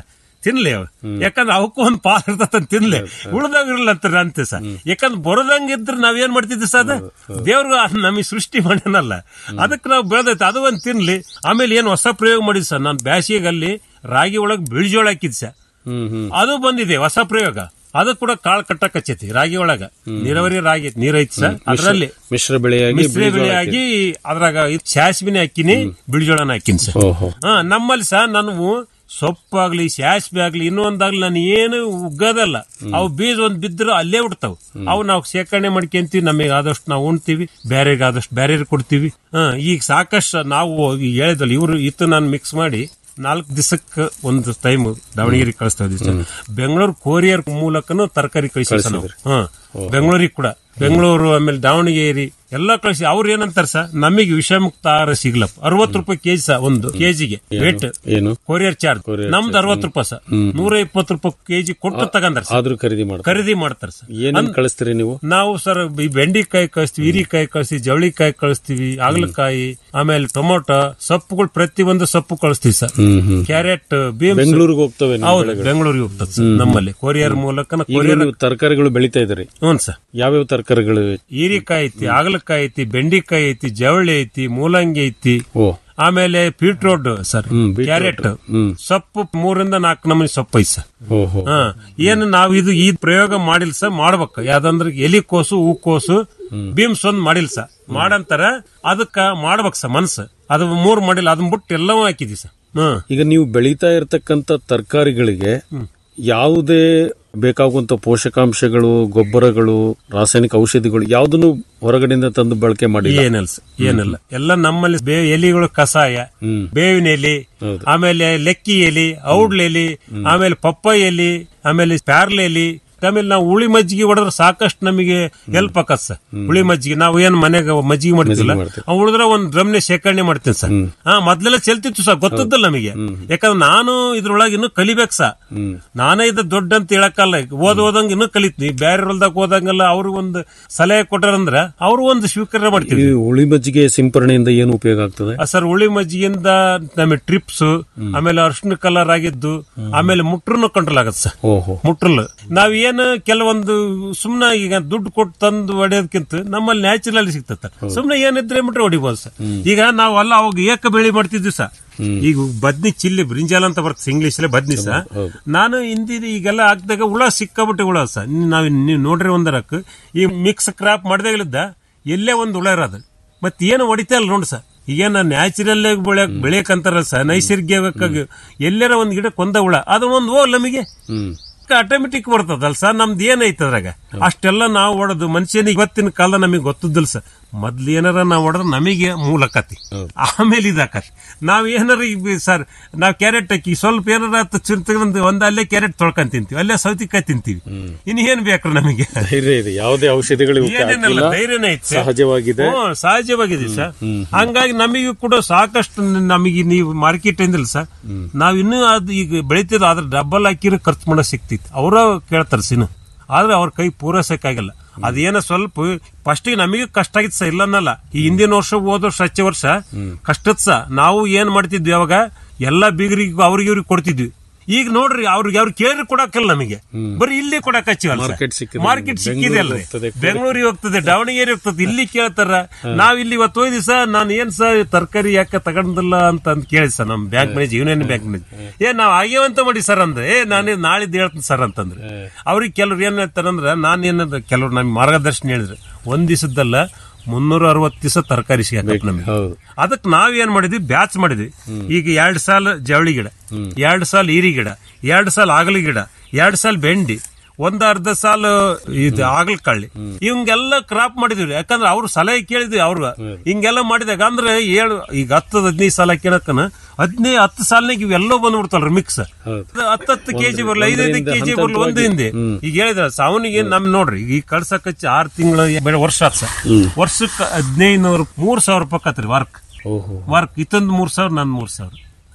ತಿನ್ಲಿ ಅವ ಯಾಕಂದ್ರೆ ಅವಕ್ಕೂ ಒಂದ್ ಪಾಲ್ ಇರ್ತದ ತಿನ್ಲಿ ಉಳ್ದಾಗ ಇರಲ್ಲ ಅಂತ ಅಂತೆ ಸರ್ ಯಾಕಂದ್ರೆ ಬರೋದಂಗ ಇದ್ರೆ ನಾವ್ ಏನ್ ಮಾಡ್ತಿದ್ವಿ ಸರ್ ಅದು ದೇವ್ರು ನಮಗೆ ಸೃಷ್ಟಿ ಮಾಡ್ಯಾನಲ್ಲ ಅದಕ್ಕೆ ನಾವು ಬೆಳೆದೈತೆ ಅದು ಒಂದ್ ತಿನ್ಲಿ ಆಮೇಲೆ ಏನ್ ಹೊಸ ಪ್ರಯೋಗ ಮಾಡಿದ್ ಸರ್ ನಾನು ಬ್ಯಾಸಿಗೆಲ್ಲಿ ರಾಗಿ ಒಳಗ್ ಬಿಳಿಜೋಳ ಹಾಕಿದ್ ಸರ್ ಹ್ಮ್ ಹ್ಮ್ ಅದು ಬಂದಿದೆ ಹೊಸ ಪ್ರಯೋಗ ಅದು ಕೂಡ ಕಾಳು ಕಟ್ಟಕ್ ಹಚ್ಚೈತಿ ರಾಗಿ ಒಳಗ ನೀರಾವರಿ ರಾಗಿ ನೀರ್ ಐತಿ ಸರ್ ಅದರಲ್ಲಿ ಮಿಶ್ರ ಬೆಳೆಯಾಗಿ ಮಿಶ್ರ ಬಿಳಿ ಜೋಳ ಬೆಳೆಯಾಗಿ ಅದ್ರಾಗ ಇದ್ ಸಾಸಿಬಿನ ಹಾಕಿನಿ ಬಿಳಿಜೋಳನ ಹಾಕಿನಿ ಸರ್ ಓಹೋ ಹಾ ನಮ್ಮಲ್ಲಿ ಸಹ ನಾನು ಸೊಪ್ಪಾಗ್ಲಿ ಸಾಸಿವೆ ಆಗ್ಲಿ ಇನ್ನೊಂದಾಗ್ಲಿ ನಾನು ಏನು ಉಗ್ಗದಲ್ಲ ಅವು ಬೀಜ ಒಂದ್ ಬಿದ್ರೆ ಅಲ್ಲೇ ಬಿಡ್ತಾವ್ ಅವು ನಾವು ಶೇಖರಣೆ ಮಾಡ್ಕೊಂತೀವಿ ನಮಗೆ ಆದಷ್ಟು ನಾವು ಉಣ್ತೀವಿ ಬೇರೆಗೆ ಆದಷ್ಟು ಬೇರೆ ಕೊಡ್ತೀವಿ ಹಾ ಈಗ ಸಾಕಷ್ಟು ನಾವು ಈಗ ಹೇಳಿದಲ್ಲ ಇವರು ಇತ್ತು ನಾನು ಮಿಕ್ಸ್ ಮಾಡಿ ನಾಲ್ಕು ದಿವಸಕ್ಕೆ ಒಂದು ಟೈಮ್ ದಾವಣಗೆರೆ ಕಳಿಸ್ತಾ ಇದ್ದೀವಿ ಸರ್ ಬೆಂಗಳೂರು ಕೊರಿಯರ್ ಮೂಲಕನು ತರಕಾರಿ ಕಳಿಸ್ತೀವಿ ನಾವು ಹಾ ಬೆಂಗಳೂರಿಗೆ ಕೂಡ ಬೆಂಗಳೂರು ಆಮೇಲೆ ದಾವಣಗೆರೆ ಎಲ್ಲ ಕಳಿಸಿ ಅವ್ರು ಏನಂತಾರ ಸರ್ ನಮಗೆ ವಿಷಮುಕ್ತ ಆಹಾರ ಸಿಗ್ಲಪ್ಪ ಅರವತ್ತು ರೂಪಾಯಿ ಕೆಜಿ ಸರ್ ಒಂದು ಕೆಜಿಗೆ ರೇಟ್ ಏನು ಕೊರಿಯರ್ ಚಾರ್ಜ್ ನಮ್ದು ಅರವತ್ತು ರೂಪಾಯಿ ಸರ್ ನೂರ ಇಪ್ಪತ್ತು ರೂಪಾಯಿ ಕೆಜಿ ಕೊಟ್ಟು ತಗಂದ್ರ ಸರ್ ಆದ್ರೂ ಖರೀದಿ ಮಾಡ್ತಾರೆ ಖರೀದಿ ಮಾಡ್ತಾರೆ ಸರ್ ಏನೇನ್ ಕಳಿಸ್ತೀರಿ ನೀವು ನಾವು ಸರ್ ಈ ಬೆಂಡಿಕಾಯಿ ಕಳಿಸ್ತೀವಿ ಹೀರಿಕಾಯಿ ಕಳಿಸ್ತೀವಿ ಜವಳಿಕಾಯಿ ಕಳಿಸ್ತೀವಿ ಹಾಗಲಕಾಯಿ ಆಮೇಲೆ ಟೊಮೊಟೊ ಸೊಪ್ಪುಗಳು ಪ್ರತಿ ಒಂದು ಸೊಪ್ಪು ಕಳಿಸ್ತೀವಿ sir hmm hmm carrot beans ಬೆಂಗಳೂರಿಗೆ ಹೋಗ್ತವೆ ನಿಮ್ಮ ಹೌದು ಬೆಳೆಗಳು? ಬೆಂಗಳೂರಿಗೆ ಹೋಗ್ತದೆ ಸರ್ ನಮ್ಮಲ್ಲಿ ಕೊರಿಯರ್ ಮೂಲಕ ಈಗ ಕೊರಿಯರ್ ನೀವು ತರಕಾರಿಗಳು ಬೆಳಿತಾ ಇದ್ರಿ ಹ್ಞೂ ಸರ್ ಯಾವ್ಯಾವ ತರಕಾರಿಗಳು ಹೀರಿಕಾಯಿ ಐತಿ ಹಾಗಲಕಾಯಿ ಐತಿ ಬೆಂಡಿಕಾಯಿ ಐತಿ ಜವಳಿ ಐತಿ ಮೂಲಂಗಿ ಐತಿ ಓ ಆಮೇಲೆ beetroot sir hmm, beetroot. Carrot hmm. ಸೊಪ್ಪು ಮೂರಿಂದ ನಾಲ್ಕು ನಮೂನಿ ಸೊಪ್ಪು ಐತಿ ಸರ್ ಓಹೋ ಹಾ ಏನು ನಾವು ಇದು ಈ ಪ್ರಯೋಗ ಮಾಡಿಲ್ಲ ಸರ್ ಮಾಡ್ಬೇಕು ಯಾವ್ದಂದ್ರೆ ಎಲಿಕೋಸು ಹೂಕೋಸು ಬೀಮ್ಸ್ ಒಂದ್ ಮಾಡಿಲ್ಲ ಸರ್ ಮಾಡಂತಾರ ಅದಕ್ಕ ಮಾಡ್ಬೇಕು ಸರ್ ಮನ್ಸು ಅದು ಮೂರ್ ಮಾಡಿಲ್ಲ ಅದನ್ನ ಬಿಟ್ಟು ಎಲ್ಲವೂ ಹಾಕಿದ್ವಿ ಸರ್ ಹ್ಮ್ ಈಗ ನೀವು ಬೆಳೀತಾ ಇರತಕ್ಕಂತ ತರಕಾರಿಗಳಿಗೆ ಯಾವುದೇ ಬೇಕಾಗುವಂತ ಪೋಷಕಾಂಶಗಳು ಗೊಬ್ಬರಗಳು ರಾಸಾಯನಿಕ ಔಷಧಿಗಳು ಯಾವುದನ್ನು ಹೊರಗಡೆಯಿಂದ ತಂದು ಬಳಕೆ ಮಾಡಿ ಏನಿಲ್ಲ ಸರ್ ಏನಿಲ್ಲ ಎಲ್ಲ ನಮ್ಮಲ್ಲಿ ಬೇ ಎಲಿಗಳು ಕಷಾಯ ಹ್ಮ್. ಬೇವಿನ ಎಲಿ ಆಮೇಲೆ ಲೆಕ್ಕಿ ಎಲಿ ಔಡ್ಲ ಎಲಿ ಆಮೇಲೆ ಪಪ್ಪಾಯ ಎಲಿ ಆಮೇಲೆ ಪ್ಯಾರ್ಲೆ ಎಲಿ ಆಮೇಲೆ ನಾವು ಹುಳಿ ಮಜ್ಜಿಗೆ ಹೊಡೆದ್ರೆ ಸಾಕಷ್ಟು ನಮಗೆ ಹೆಲ್ಪ್ ಆಕತ್ ಸರ್ ಹುಳಿ ಮಜ್ಜಿಗೆ ನಾವು ಏನ್ ಮನೆಗೆ ಮಜ್ಜಿಗೆ ಮಾಡ್ತಿಲ್ಲ ಅವ್ ಉಳಿದ್ರೆ ಒಂದ್ ಡ್ರಮ್ನೆ ಶೇಖರಣೆ ಮಾಡ್ತೀನಿ ಸರ್ ಹಾ ಮೊದ್ಲೆಲ್ಲ ಚೆಲ್ತಿತ್ತು ಸರ್ ಗೊತ್ತದ್ದಲ್ಲ ನಮಗೆ ಯಾಕಂದ್ರೆ ನಾನು ಇದ್ರೊಳಗೆ ಇನ್ನೂ ಕಲಿಬೇಕು ಸರ್ ನಾನೇ ಇದು ದೊಡ್ಡ ಅಂತ ಹೇಳಕ್ಕಲ್ಲ ಓದ್ ಓದಂಗ ಇನ್ನೂ ಕಲಿತೀನಿ ಬೇರೆ ಹೊಲ್ದಾಗ ಹೋದಂಗೆಲ್ಲ ಅವ್ರು ಒಂದು ಸಲಹೆ ಕೊಟ್ಟಾರಂದ್ರ ಅವ್ರು ಒಂದು ಸ್ವೀಕಾರ ಈ ಮಾಡ್ತೀವಿ ಹುಳಿ ಮಜ್ಜಿಗೆ ಸಿಂಪರಣೆಯಿಂದ ಏನು ಉಪಯೋಗ ಆಗ್ತದೆ ಆ ಸರ್ ಹುಳಿ ಮಜ್ಜಿಗೆಯಿಂದ ನಮಗೆ ಟ್ರಿಪ್ಸ್ ಆಮೇಲೆ ಅರ್ಶಿನ ಕಲರ್ ಆಗಿದ್ದು ಆಮೇಲೆ ಮುಟ್ರನ್ನು ಕಂಟ್ರೋಲ್ ಆಗತ್ತೆ ಸರ್ ಓಹೋ ಮುಟ್ರಲ್ ನಾವ್ ಏನು ಕೆಲವೊಂದು ಸುಮ್ನ ಈಗ ದುಡ್ಡು ಕೊಟ್ಟು ತಂದು ಹೊಡೆಯೋದಕ್ಕಿಂತ ನಮ್ಮಲ್ಲಿ ನ್ಯಾಚುರಲ್ ಸಿಗ್ತದೆ ಸುಮ್ನೆ ಏನಿದ್ರೆ ಬಿಟ್ರೆ ಹೊಡಿಬೋದು ಸರ್ ಈಗ ನಾವು ಅಲ್ಲ ಅವಾಗ ಏಕ ಬೆಳಿ ಮಾಡ್ತಿದ್ವಿ ಸರ್ ಈಗ ಬದ್ನಿ ಚಿಲ್ಲಿ ಬ್ರಿಂಜಾಲ್ ಅಂತ ಬರ್ತದೆ ಇಂಗ್ಲಿಷ್ ಬದ್ನಿ ಸರ್ ನಾನು ಹಿಂದಿ ಈಗೆಲ್ಲ ಹಾಕಿದಾಗ ಹುಳ ಸಿಕ್ಕಾಬಿಟ್ಟೆ ಹುಳ ಸರ್ ನಾವ್ ನೀವು ನೋಡ್ರಿ ಒಂದರಕ್ ಈ ಮಿಕ್ಸ್ ಕ್ರಾಪ್ ಮಾಡಿದಾಗಲಿದ್ದ ಎಲ್ಲೇ ಒಂದು ಹುಳ ಇರೋದು ಮತ್ ಏನು ಹೊಡಿತಾ ಇಲ್ಲ ನೋಡಿ ಸರ್ ಈಗೇನ ನ್ಯಾಚುರಲ್ ಬೆಳೆಯಕ್ ಬೆಳೆಯಕಂತಾರಲ್ಲ ಸರ್ ನೈಸರ್ಗಿಕವಾಗಿ ಎಲ್ಲರ ಒಂದ್ ಗಿಡ ಕೊಂದ ಹುಳ ಅದು ಒಂದು ಹೋಗ್ ನಮಗೆ ಹ್ಮ್ ಆಟೋಮೆಟಿಕ್ ಬರ್ತದಲ್ಲ ಸರ್ ನಮ್ದು ಏನೈತೆ ಅದ್ರಾಗ ಅಷ್ಟೆಲ್ಲ ನಾವು ಹೊಡೆದು ಮನುಷ್ಯನಿಗೆ ಇವತ್ತಿನ ಕಾಲ ನಮಗೆ ಗೊತ್ತದಿಲ್ಲ ಸರ್ ಮೊದ್ಲು ಏನಾರ ನಾವು ಹೊಡೆದ್ರೆ ನಮಗೆ ಮೂಲಕತಿ ಆಮೇಲೆ ಇದಾಕತಿ ನಾವ್ ಏನಾರ ಈಗ ಸರ್ ನಾವ್ ಕ್ಯಾರೆಟ್ ಹಾಕಿ ಸ್ವಲ್ಪ ಏನಾರ ಚಿಂತ ಒಂದ್ ಅಲ್ಲೇ ಕ್ಯಾರೆಟ್ ತೊಳ್ಕೊಂಡ್ ತಿಂತೀವಿ ಅಲ್ಲೇ ಸೌತಿಕಾಯಿ ತಿಂತೀವಿ ಇನ್ ಏನ್ ಬೇಕ್ರಿ ನಮಗೆ ಧೈರ್ಯ ಇದೆ ಯಾವುದೇ ಔಷಧಿಗಳು ಇವಕ್ಕೆ ಏನೇನಲ್ಲ ಹಾಕಿಲ್ಲ. ಧೈರ್ಯನೇ ಐತೆ ಸರ್. ಸಹಜವಾಗಿದೆ ಹ್ಮ್, ಸಹಜವಾಗಿದೆ ಸರ್ ಹಂಗಾಗಿ ನಮಗೂ ಕೂಡ ಸಾಕಷ್ಟು ನಮಗೆ ನೀವು ಮಾರ್ಕೆಟ್ ಇಂದಿಲ್ಲ ಸರ್ ನಾವ್ ಇನ್ನೂ ಅದು ಈಗ ಬೆಳಿತಿದ್ರು ಅದ್ರ ಡಬ್ಬಲ್ ಹಾಕಿರೋ ಖರ್ಚು ಮಾಡೋ ಸಿಕ್ತಿತ್ತು ಅವರ ಕೇಳ್ತಾರೆ ಸಿನು ಆದ್ರೆ ಅವ್ರ ಕೈ ಪೂರೈಸಕ್ಕಾಗಲ್ಲ ಅದೇನೋ ಸ್ವಲ್ಪ ಫಸ್ಟ್ ನಮಗೆ ಕಷ್ಟ ಆಗಿತ್ತು ಸರ್ ಇಲ್ಲ ಅನ್ನಲ್ಲ ಈ ಹಿಂದಿನ ವರ್ಷ ಹೋದ ವರ್ಷ ಹಚ್ಚ ವರ್ಷ ಕಷ್ಟದ ಸ ನಾವು ಏನ್ ಮಾಡ್ತಿದ್ವಿ ಅವಾಗ ಎಲ್ಲಾ ಬೀಗರಿಗೆ ಅವ್ರಿಗೆ ಇವ್ರಿಗೆ ಕೊಡ್ತಿದ್ವಿ ಈಗ ನೋಡ್ರಿ ಅವ್ರಿಗೆ ಅವ್ರು ಕೇಳಿದ್ರೆ ಕೊಡಕ್ಕಿಲ್ಲ ನಮಗೆ ಬರೀ ಇಲ್ಲಿ ಕೊಡಕ್ Market ಸಿಕ್ಕಿದೆ. ಮಾರ್ಕೆಟ್ ಸಿಕ್ಕಿದೆ ಅಲ್ರಿ ಬೆಂಗಳೂರಿಗೆ ಹೋಗ್ತದೆ. ಬೆಂಗಳೂರಿಗೆ ಹೋಗ್ತದೆ ದಾವಣಗೆರೆ ಹೋಗ್ತದೆ ಇಲ್ಲಿ ಕೇಳ್ತಾರ ನಾವ್ ಇಲ್ಲಿ ಇವತ್ತು ಹೋಯ್ದಿ ಸರ್ ನಾನು ಏನ್ ಸರ್ ತರಕಾರಿ ಯಾಕೆ ತಗೊಂಡಿಲ್ಲ ಅಂತ ಅಂದ್ ಕೇಳಿ ಸರ್ ನಮ್ bank manage union bank manage ಏ ನಾವ್ ಆಗ್ಯವಂತ ಮಾಡಿ ಸರ್ ಅಂದ್ರೆ ಏ ನಾನು ನಾಳಿದ್ದು ಹೇಳ್ತೀನಿ ಸರ್ ಅಂತಂದ್ರೆ ಅವ್ರಿಗೆ ಕೆಲವ್ರು ಏನ್ ಹೇಳ್ತಾರಂದ್ರ ನಾನ್ ಏನಂದ್ರೆ ಕೆಲವ್ರು ನಮ್ ಮಾರ್ಗದರ್ಶನ ಹೇಳಿದ್ರು ಒಂದ್ ದಿವಸದ್ದಲ್ಲ ಮುನ್ನೂರ ಅರವತ್ತು ದಿವಸ ತರಕಾರಿ ಸಿಗತ್ತೆ ನಮಗೆ ಹೌದು ಅದಕ್ಕೆ ನಾವ್ ಏನ್ ಮಾಡಿದ್ವಿ ಬ್ಯಾಚ್ ಮಾಡಿದ್ವಿ ಈಗ ಎರಡ್ ಸಾಲ ಜವಳಿ ಗಿಡ ಎರಡ್ ಸಾಲ ಈರಿ ಗಿಡ ಎರಡ್ ಸಾಲ ಆಗಲಿ ಗಿಡ ಎರಡ್ ಸಾಲ ಬೆಂಡಿ ಒಂದ್ ಅರ್ಧ ಸಾಲು ಇದು ಆಗಲ್ಕಳ್ಳಿ ಇವಂಗೆಲ್ಲ ಕ್ರಾಪ್ ಮಾಡಿದ್ವಿ ಯಾಕಂದ್ರೆ ಅವ್ರು ಸಲಹೆ ಕೇಳಿದ್ವಿ ಅವ್ರು ಹಿಂಗೆಲ್ಲ ಮಾಡಿದಾಗ ಅಂದ್ರೆ ಏಳು ಈಗ ಹತ್ತು ಹದಿನೈದು ಸಾಲ ಕೇಳಕ್ಕನ ಹದಿನೈದು ಹತ್ತು ಸಾಲನಾಗ ಇವೆಲ್ಲ ಬಂದ್ಬಿಡ್ತಾವ್ರಿ ಮಿಕ್ಸ್ ಹೌದು ಹತ್ತು ಹತ್ತು ಕೆಜಿ ಬರ್ಲಿ ಐದೈದು ಒಂದರಿಂದ ಕೆಜಿ ಹಂತ ಬರ್ಲಿ ಒಂದು ಹಿಂದೆ ಈಗ ಹೇಳಿದ್ರ ಅವನಿಗೆ ನಮ್ ನೋಡ್ರಿ ಈಗ ಕಳ್ಸಕ್ ಹಚ್ಚಿ ಆರ್ ತಿಂಗಳು ವರ್ಷ ಆತ್ ಸರ್ ವರ್ಷಕ್ಕೆ ಹದಿನೈದು ನೂರು ಮೂರ್ ಸಾವಿರ ರೂಪಾಯಿ ಕತ್ರಿ ವರ್ಕ್ ಓಹೋ ವರ್ಕ್ ಇತ್ತೊಂದು ಮೂರ್ ಸಾವಿರ ನನ್ ಮೂರ್ ಸಾವಿರ ಹಾ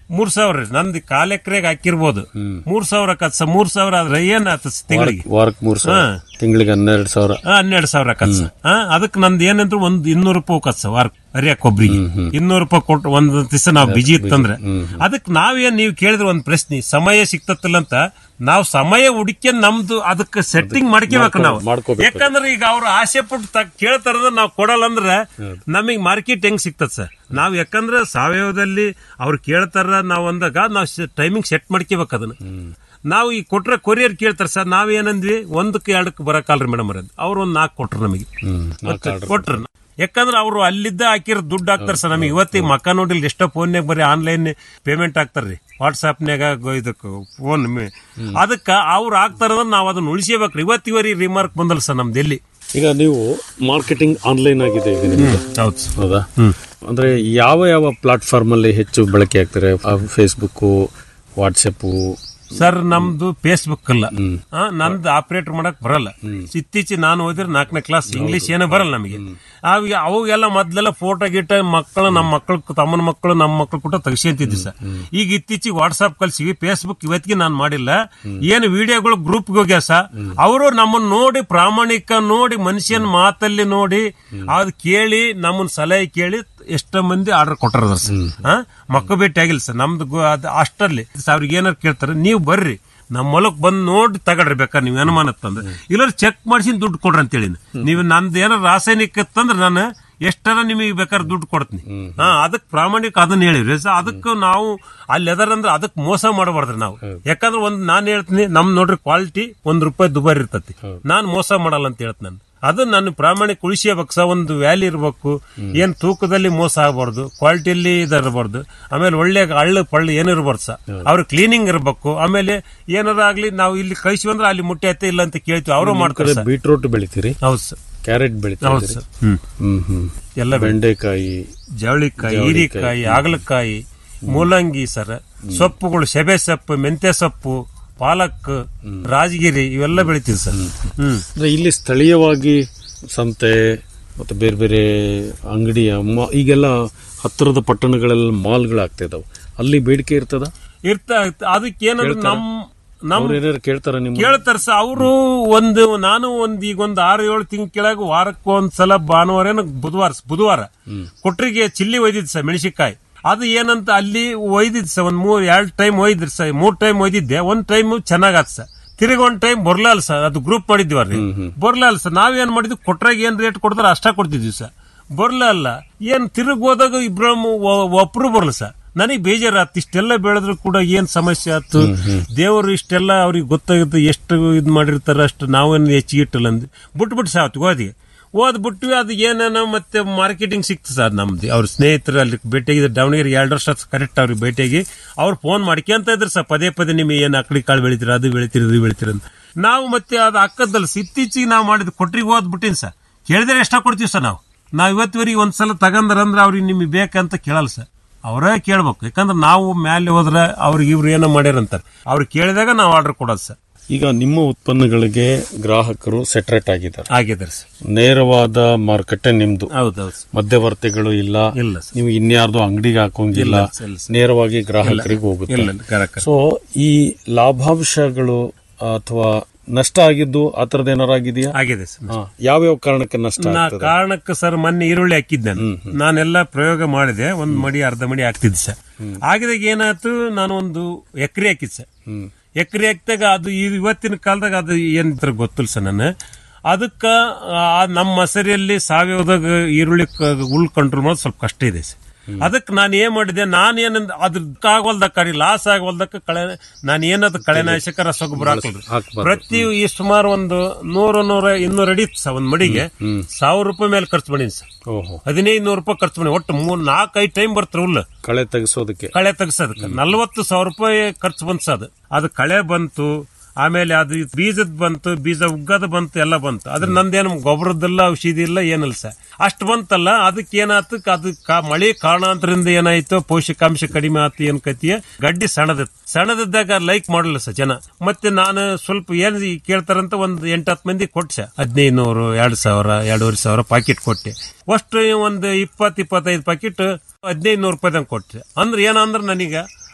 ಮೂರ್ ಸಾವಿರ ರೀ ನಂದು ಕಾಲ್ ಎಕರೆಗೆ ಹಾಕಿರ್ಬೋದು ಮೂರ್ ಸಾವಿರ ಕತ್ಸ ಮೂರ್ ಸಾವಿರ ಆದ್ರೆ ಏನ್ ಆತ ತಿಂಗಳಿಗೆ ವಾರಕ್ಕೆ ಮೂರ್ ಸಾವಿರ ಹಾ. ತಿಂಗಳಿಗೆ ಹನ್ನೆರಡು ಸಾವಿರ ಹನ್ನೆರಡು ಸಾವಿರ ಕತ್ಸ ಅದಕ್ಕೆ ನಂದು ಏನಂದ್ರೆ ಒಂದ್ ಇನ್ನೂರು ರೂಪಾಯಿ ಕತ್ಸ ವಾರ ಹರಿಯಕ್ ಒಬ್ರಿಗೆ ಇನ್ನೂರು ರೂಪಾಯಿ ಕೊಟ್ಟು ಒಂದ್ ದಿವಸ ನಾವು ಬಿಜಿ ಇತ್ತಂದ್ರೆ ಅದಕ್ಕೆ ನಾವೇನ್ ನೀವು ಕೇಳಿದ್ರೆ ಒಂದ್ ಪ್ರಶ್ನೆ ಸಮಯ ಸಿಕ್ತತ್ತಿಲ್ಲ ಅಂತ ನಾವು ಸಮಯ ಹುಡುಕ್ಯಂದ್ ನಮ್ದು ಅದಕ್ಕೆ ಸೆಟ್ಟಿಂಗ್ ಮಾಡ್ಕೋಬೇಕು ನಾವು ಮಾಡ್ಕೋಬೇಕು. ಯಾಕಂದ್ರೆ ಈಗ ಅವ್ರು ಆಸೆ ಪಟ್ಟು ತ- ಕೇಳ್ತಾರದ ನಾವು ಕೊಡಲ್ಲ ಅಂದ್ರೆ ನಮಗೆ ಮಾರ್ಕೆಟ್ ಹೆಂಗ್ ಸಿಗ್ತದ ಸರ್ ನಾವ್ ಯಾಕಂದ್ರೆ ಸಾವಯವದಲ್ಲಿ ಅವ್ರು ಕೇಳ್ತಾರ ನಾವ್ ಅಂದಾಗ ನಾವು ಟೈಮಿಂಗ್ ಸೆಟ್ ಮಾಡ್ಕೋಬೇಕು ಅದನ್ನ ನಾವು ಈ ಕೊಟ್ರೆ ಕೊರಿಯರ್ ಕೇಳ್ತಾರೆ ಸರ್ ನಾವೇನಂದ್ವಿ ಒಂದಕ್ಕೆ ಎರಡಕ್ಕೆ ಬರಕಾಲ್ರಿ ಮೇಡಮ್ ಅವ್ರ ಅವ್ರು ಒಂದ್ ನಾಲ್ಕು ಕೊಟ್ರು ನಮಗೆ ಮತ್ತೆ ಕೊಟ್ರು ಯಾಕಂದ್ರೆ ಅವರು ಅಲ್ಲಿದ್ದ ಹಾಕಿರೋ ದುಡ್ಡು ಹಾಕ್ತಾರೆ ಸರ್ ನಮಗೆ ಇವತ್ತಿಗೆ ಮಕ್ಕ ನೋಡಿಲ್ಲ ಎಷ್ಟೋ ಫೋನ್ಯಾಗ ಬರೀ ಆನ್ಲೈನ್ ಪೇಮೆಂಟ್ ಹಾಕ್ತಾರ್ರಿ ವಾಟ್ಸಾಪ್ನ್ಯಾಗ ಇದಕ್ಕೆ ಫೋನ್ ಅದಕ್ಕ ಅವ್ರು ಹಾಕ್ತಾರಂದ್ರೆ ನಾವು ಅದನ್ನ ಉಳಿಸಬೇಕ್ರಿ ಇವತ್ತಿವರಿ ರಿಮಾರ್ಕ್ ಬಂದಲ್ಲ ಸರ್ ನಮ್ದು ಎಲ್ಲಿ ಈಗ ನೀವು ಮಾರ್ಕೆಟಿಂಗ್ ಆನ್ಲೈನ್ ಆಗಿದೆ ಈಗ ನಿಮ್ದು ಹೌದು ಹೌದಾ ಅಂದ್ರೆ ಯಾವ ಯಾವ ಪ್ಲಾಟ್ಫಾರ್ಮ್ ಅಲ್ಲಿ ಹೆಚ್ಚು ಬಳಕೆ ಆಗ್ತಾರೆ ಫೇಸ್ಬುಕ್ ವಾಟ್ಸಪ್ ಸರ್ ನಮ್ದು ಫೇಸ್ಬುಕ್ ಅಲ್ಲ ಆ, ನಂದು ಆಪರೇಟ್ ಮಾಡಕ್ ಬರಲ್ಲ ಇತ್ತೀಚೆಗೆ ನಾನು ಓದಿದ್ರೆ ನಾಲ್ಕನೇ ಕ್ಲಾಸ್ ಇಂಗ್ಲಿಷ್ ಏನೋ ಬರಲ್ಲ ನಮಗೆ ಅವಾಗ ಅವಾಗೆಲ್ಲ ಮೊದ್ಲೆಲ್ಲ ಫೋಟೋ ಗಿಟ ಮಕ್ಕಳು ನಮ್ಮ ಮಕ್ಕಳು ತಮ್ಮನ ಮಕ್ಕಳು ನಮ್ಮ ಮಕ್ಕಳು ಕೂಡ ತೆಗಿಸ್ಕೊಂತಿದ್ವಿ ಸರ್ ಈಗ ಇತ್ತೀಚೆಗೆ ವಾಟ್ಸ್ಆಪ್ ಕಳ್ಸಿವಿ ಫೇಸ್ಬುಕ್ ಇವತ್ತಿಗೆ ನಾನು ಮಾಡಿಲ್ಲ ಏನು ವಿಡಿಯೋಗಳು ಗ್ರೂಪ್ಗೆ ಹೋಗ್ಯಾವ ಸರ್ ಅವರು ನಮ್ಮನ್ನ ನೋಡಿ ಪ್ರಾಮಾಣಿಕ ನೋಡಿ ಮನುಷ್ಯನ ಮಾತಲ್ಲಿ ನೋಡಿ ಅದ್ ಕೇಳಿ ನಮ್ಮನ್ನ ಸಲಹೆ ಕೇಳಿ ಎಷ್ಟೋ ಮಂದಿ ಆರ್ಡರ್ ಕೊಟ್ಟರದ ಸರ್ ಮಕ್ಕ ಭೇಟಿ ಆಗಿಲ್ಲ ಸರ್ ನಮ್ದು ಗು- ಅದ್ ಅಷ್ಟರಲ್ಲಿ ಅವ್ರಿಗೆ ಏನಾರು ಕೇಳ್ತಾರೆ ನೀವು ಬರ್ರಿ ನಮ್ಮ ಹೊಲಕ್ ಬಂದ್ ನೋಡಿ ತಗಡ್ರಿ ಬೇಕಾದ್ರೆ ನೀವು ಅನುಮಾನ ತಂದ್ರೆ ಇಲ್ಲ ಚೆಕ್ ಮಾಡಿಸಿ ದುಡ್ಡು ಕೊಡ್ರಿ ಅಂತೇಳಿ ನೀವು ನಂದು ಏನಾರ ರಾಸಾಯನಿಕ ಇತ್ತಂದ್ರೆ ನಾನು ಎಷ್ಟರ ನಿಮಗೆ ಬೇಕಾದ್ರೆ ದುಡ್ಡು ಕೊಡ್ತೀನಿ ಹಾ ಅದಕ್ಕೆ ಪ್ರಾಮಾಣಿಕ ಅದನ್ನ ಹೇಳಿವ್ರಿ ಸೊ ಅದಕ್ಕೆ ನಾವು ಅಲ್ಲಿ ಎದರಂದ್ರೆ ಅದಕ್ಕೆ ಮೋಸ ಮಾಡಬಾರ್ದ್ರಿ ನಾವು ಯಾಕಂದ್ರೆ ಒಂದ್ ನಾನು ಹೇಳ್ತೀನಿ ನಮ್ ನೋಡ್ರಿ ಕ್ವಾಲಿಟಿ ಒಂದ್ ರೂಪಾಯಿ ದುಬಾರಿ ಇರ್ತತಿ ನಾನ್ ಮೋಸ ಮಾಡಲ್ಲ ಅಂತ ಹೇಳ್ತೀನಿ ನಾನು ಅದು ನಾನು ಪ್ರಾಮಾಣಿಕ ಉಳಿಸಬೇಕು ಸಹ ಒಂದು ವ್ಯಾಲಿ ಇರಬೇಕು ಏನ್ ತೂಕದಲ್ಲಿ ಮೋಸ ಆಗಬಾರ್ದು ಕ್ವಾಲಿಟಿಯಲ್ಲಿ ಇದಿರಬಾರ್ದು ಆಮೇಲೆ ಒಳ್ಳೆ ಹಳ್ಳು ಪಳ್ಳು ಏನಿರಬಾರ್ದು ಸಹ ಅವ್ರ ಕ್ಲೀನಿಂಗ್ ಇರಬೇಕು ಆಮೇಲೆ ಏನಾರ ಆಗ್ಲಿ ನಾವು ಇಲ್ಲಿ ಕಳಿಸಿ ಅಂದ್ರೆ ಅಲ್ಲಿ ಮುಟ್ಟಿ ಐತೆ ಇಲ್ಲ ಅಂತ ಕೇಳ್ತೀವಿ ಅವರು ಮಾಡ್ತಾರೆ ಸರ್. ಬೀಟ್ರೂಟ್ ಬೆಳಿತೀರಿ ಹೌದು ಸರ್ ಕ್ಯಾರೆಟ್ ಬೆಳಿತೀರಿ ಹೌದು ಸರ್ ಹ್ಮ್ ಹ್ಮ್ ಹ್ಮ್ ಎಲ್ಲ ಬೆಂಡೆಕಾಯಿ ಜವಳಿಕಾಯಿ ಹೀರಿಕಾಯಿ ಆಗಲಕಾಯಿ ಮೂಲಂಗಿ ಸರ್ ಸೊಪ್ಪುಗಳು ಸೆಬೆ ಸೊಪ್ಪು ಮೆಂತ್ಯ ಸೊಪ್ಪು ಪಾಲಕ್ ರಾಜಗಿರಿ ಇವೆಲ್ಲ ಬೆಳಿತೀವಿ ಸರ್ ಹ್ಮ್ ಅಂದ್ರೆ ಇಲ್ಲಿ ಸ್ಥಳೀಯವಾಗಿ ಸಂತೆ ಮತ್ತೆ ಬೇರೆ ಬೇರೆ ಅಂಗಡಿಯ ಮ- ಈಗೆಲ್ಲ ಹತ್ತಿರದ ಪಟ್ಟಣಗಳೆಲ್ಲ ಮಾಲ್ಗಳಾಗ್ತಾ ಇದಾವೆ ಅಲ್ಲಿ ಬೇಡಿಕೆ ಇರ್ತದ ಇರ್ತ ಅದಕ್ಕೆ ಏನಂದ್ರೆ ನಮ್ ನಮ್ ಅವ್ರು ಏನಾರು ಕೇಳ್ತಾರ ನಿಮ್ಮ ಕೇಳ್ತಾರ ಸರ್ ಅವರು ಒಂದು ನಾನು ಒಂದ್ ಈಗ ಒಂದ್ ಆರು ಏಳು ತಿಂಗಳ ಕೆಳಗೆ ವಾರಕ್ಕೆ ಒಂದ್ ಸಲ ಭಾನುವಾರ ಏನೋ ಬುಧವಾರ ಬುಧವಾರ ಕೊಟ್ರಿಗೆ ಚಿಲ್ಲಿ ಒಯ್ದಿದ್ ಸರ್ ಮೆಣಸಿಕಾಯಿ ಅದು ಏನಂತ ಅಲ್ಲಿ ಒಯ್ದಿದ್ ಸರ್ ಒಂದ್ ಮೂರ್ ಎರಡ್ ಟೈಮ್ ಒಯ್ದಿರ್ ಸರ್ ಮೂರ್ ಟೈಮ್ ಒಯ್ದಿದ್ದೆ ಒಂದ್ ಟೈಮ್ ಚೆನ್ನಾಗಾತ್ ಸರ್ ತಿರುಗಿ ಒಂದ್ ಟೈಮ್ ಬರ್ಲಲ್ಲ ಸರ್ ಅದು ಗ್ರೂಪ್ ಮಾಡಿದ್ವಿ ಬರ್ಲಲ್ಲ ಸರ್ ನಾವೇನ್ ಮಾಡಿದ್ವಿ ಕೊಟ್ರಾಗ ಏನ್ ರೇಟ್ ಕೊಡ್ತಾರ ಅಷ್ಟ ಕೊಡ್ತಿದ್ವಿ ಸರ್ ಬರ್ಲಲ್ಲ ಏನ್ ತಿರುಗಿ ಹೋದಾಗ ಇಬ್ರು ಒಬ್ರು ಬರ್ಲ ಸರ್ ನನಗೆ ಬೇಜಾರಾತ್ ಇಷ್ಟೆಲ್ಲ ಬೆಳೆದ್ರು ಕೂಡ ಏನ್ ಸಮಸ್ಯೆ ಆಯ್ತು ದೇವರು ಇಷ್ಟೆಲ್ಲ ಅವ್ರಿಗೆ ಗೊತ್ತಾಗುತ್ತೆ ಎಷ್ಟು ಇದ್ ಮಾಡಿರ್ತಾರ ಅಷ್ಟು ನಾವೇನು ಹೆಚ್ಚಿಗೆ ಇಟ್ಟಲ್ಲ ಅಂದ್ ಬಿಟ್ಬಿಟ್ಟು ಸಾವತ್ತು ಓದಿ ಓದ್ ಬಿಟ್ವಿ ಅದು ಏನೇನೋ ಮತ್ತೆ ಮಾರ್ಕೆಟಿಂಗ್ ಸಿಕ್ತು ಸರ್ ನಮ್ದು ಅವ್ರ ಸ್ನೇಹಿತರು ಅಲ್ಲಿ ಭೇಟಿಯಾಗಿದ್ರು ದಾವಣಗೆರೆ ಎರಡು ವರ್ಷ ಕರೆಕ್ಟ್ ಅವ್ರಿಗೆ ಭೇಟಿಯಾಗಿ ಅವ್ರು ಫೋನ್ ಮಾಡ್ಕೊಂತ ಇದ್ರು ಸರ್ ಪದೇ ಪದೇ ನಿಮಗೆ ಏನು ಅಕ್ಕಡಿ ಕಾಳು ಬೆಳಿತೀರ ಅದು ಬೆಳಿತೀರಿ ಇದು ಬೆಳಿತೀರ ಅಂತ ನಾವು ಮತ್ತೆ ಅದು ಅಕ್ಕದಲ್ಲ ಸರ್ ಇತ್ತೀಚೆಗೆ ನಾವು ಮಾಡಿದ ಕೊಟ್ರಿಗೆ ಓದ್ ಬಿಟ್ಟಿನಿ ಸರ್ ಕೇಳಿದ್ರೆ ಎಷ್ಟ ಕೊಡ್ತೀವಿ ಸರ್ ನಾವು ನಾವು ಇವತ್ತಿವರೆಗೆ ಒಂದ್ಸಲ ತಗಂದ್ರಂದ್ರೆ ಅವ್ರಿಗೆ ನಿಮಗೆ ಬೇಕಂತ ಕೇಳಲ್ಲ ಸರ್ ಅವರೇ ಕೇಳ್ಬೇಕು ಯಾಕಂದ್ರೆ ನಾವು ಮೇಲೆ ಹೋದ್ರೆ ಅವ್ರಿಗೆ ಇವ್ರು ಏನೋ ಮಾಡ್ಯಾರಂತಾರೆ ಅವ್ರು ಕೇಳಿದಾಗ ನಾವು ಆರ್ಡರ್ ಕೊಡೋದು ಸರ್ ಈಗ ನಿಮ್ಮ ಉತ್ಪನ್ನಗಳಿಗೆ ಗ್ರಾಹಕರು ಸೆಟ್ರೇಟ್ ಆಗಿದ್ದಾರೆ ಆಗಿದ್ದಾರೆ ಸರ್ ನೇರವಾದ ಮಾರುಕಟ್ಟೆ ನಿಮ್ದು ಹೌದೌದು ಮಧ್ಯವರ್ತಿಗಳು ಇಲ್ಲ ಇಲ್ಲ ಸರ್. ನೀವು ಇನ್ಯಾರ್ದು ಅಂಗಡಿಗೆ ಹಾಕೋಂಗಿಲ್ಲ ಇಲ್ಲ, ಇಲ್ಲ ಸರ್. ನೇರವಾಗಿ ಗ್ರಾಹಕರಿಗೆ ಇಲ್ಲ, ಹೋಗುತ್ತೆ correct. ಸೊ ಈ ಲಾಭಾಂಶಗಳು ಅಥವಾ ನಷ್ಟ ಆಗಿದ್ದು ಆ ಥರದ್ದು ಏನಾರು ಆಗಿದೆಯಾ ಆಗಿದೆ ಸರ್ ಹಾ. ಯಾವ್ಯಾವ ಕಾರಣಕ್ಕೆ ನಷ್ಟ ನಾ ಆಗ್ತದೆ ಕಾರಣಕ್ಕೆ ಸರ್ ಮೊನ್ನೆ ಈರುಳ್ಳಿ ಹಾಕಿದ್ದೆ ನಾನು ನಾನೆಲ್ಲ ಪ್ರಯೋಗ ಮಾಡಿದೆ ಒಂದ್ ಮಡಿ ಅರ್ಧ ಮಡಿ ಹಾಕ್ತಿದ್ದೆ ಸರ್ ಆಗಿದಾಗ ಏನಾಯ್ತು ನಾನು ಒಂದು ಎಕರೆ ಹಾಕಿದ್ ಸರ್ ಎಕರೆ ಹಾಕಿದಾಗ ಅದು ಈ- ಇವತ್ತಿನ ಕಾಲದಾಗ ಅದು ಏನ್ ಗೊತ್ತಿಲ್ಲ ಸರ್ ನಾನು ಅದಕ್ಕ ಆ ನಮ್ಮ ಮಸರಿಯಲ್ಲಿ ಸಾವಯವದಾಗ ಈರುಳ್ಳಿ ಕ- ಹುಲ್ ಕಂಟ್ರೋಲ್ ಮಾಡೋದು ಸ್ವಲ್ಪ ಕಷ್ಟ ಇದೆ ಸರ್ ಅದಕ್ಕೆ ನಾನು ಏನ್ ಮಾಡಿದೆ ನಾನು ಏನಂದ ಅದ್ರ ಆಗವಲ್ದಕ್ಕ ಲಾಸ್ ಆಗವಲ್ದಕ್ಕ ಕಳೆ ನಾನು ಏನದು ಕಳೆನಾಶಕ ರಸಗೊಬ್ಬರ ಹಾಕಲ್ರಿ ಹಾಕ್ಬಾರ್ದು. ಪ್ರತಿ ಈ ಸುಮಾರು ಒಂದು ನೂರ ನೂರ ಇನ್ನೂರ ಅಡಿ ಇತ್ತು ಸರ್ ಒಂದ್ ಮಡಿಗೆ ಸಾವಿರ ರೂಪಾಯಿ ಮೇಲೆ ಖರ್ಚು ಮಾಡೀನಿ ಸರ್ ಓಹೋ ಹದಿನೈದು ನೂರು ರೂಪಾಯಿ ಖರ್ಚು ಮಾಡಿ ಒಟ್ಟು ಮೂರ್ ನಾಲ್ಕು ಐದು ಟೈಮ್ ಬರ್ತಾರೆ ಹುಲ್ಲು ಕಳೆ ತೆಗೆಸೋದಕ್ಕೆ ಕಳೆ ತೆಗ್ಸೋದಕ್ಕೆ ನಲ್ವತ್ತು ಸಾವಿರ ರೂಪಾಯಿ ಖರ್ಚು ಬಂತು ಸರ್ ಅದು ಅದು ಕಳೆ ಬಂತು ಆಮೇಲೆ ಅದು ಬೀಜದ ಬಂತು ಬೀಜ ಉಗ್ಗದ ಬಂತು ಎಲ್ಲ ಬಂತು ಅದ್ರ ನಂದೇನು ಗೊಬ್ಬರದ್ದೆಲ್ಲ ಔಷಧಿ ಇಲ್ಲ ಏನಿಲ್ಲ ಸರ್ ಅಷ್ಟು ಬಂತಲ್ಲ ಅದಕ್ಕೆ ಏನಾಯ್ತು ಅದು ಕಾ- ಮಳೆ ಕಾರಣಾಂತರದಿಂದ ಏನಾಯ್ತು ಪೋಷಕಾಂಶ ಕಡಿಮೆ ಆಯ್ತು ಏನ್ ಕತಿಯ ಗಡ್ಡಿ ಸಣ್ಣದಿತ್ತು ಸಣ್ಣದಿದ್ದಾಗ ಲೈಕ್ ಮಾಡಲ್ಲ ಸರ್ ಜನ ಮತ್ತೆ ನಾನು ಸ್ವಲ್ಪ ಏನ್ ಈ ಕೇಳ್ತಾರಂತ ಒಂದು ಎಂಟತ್ತು ಮಂದಿ ಕೊಟ್ಟೆ ಹದಿನೈದು ನೂರು ಎರಡು ಸಾವಿರ ಎರಡೂವರೆ ಸಾವಿರ ಪಾಕೆಟ್ ಕೊಟ್ಟೆ ಅಷ್ಟು ಒಂದು ಇಪ್ಪತ್ತು ಇಪ್ಪತ್ತೈದು ಪಾಕೆಟ್ ಹದಿನೈದು ನೂರು ರೂಪಾಯಿದಂಗೆ ಕೊಟ್ಟೆ ಅಂದ್ರೆ ಏನಂದ್ರೆ ನನಗೆ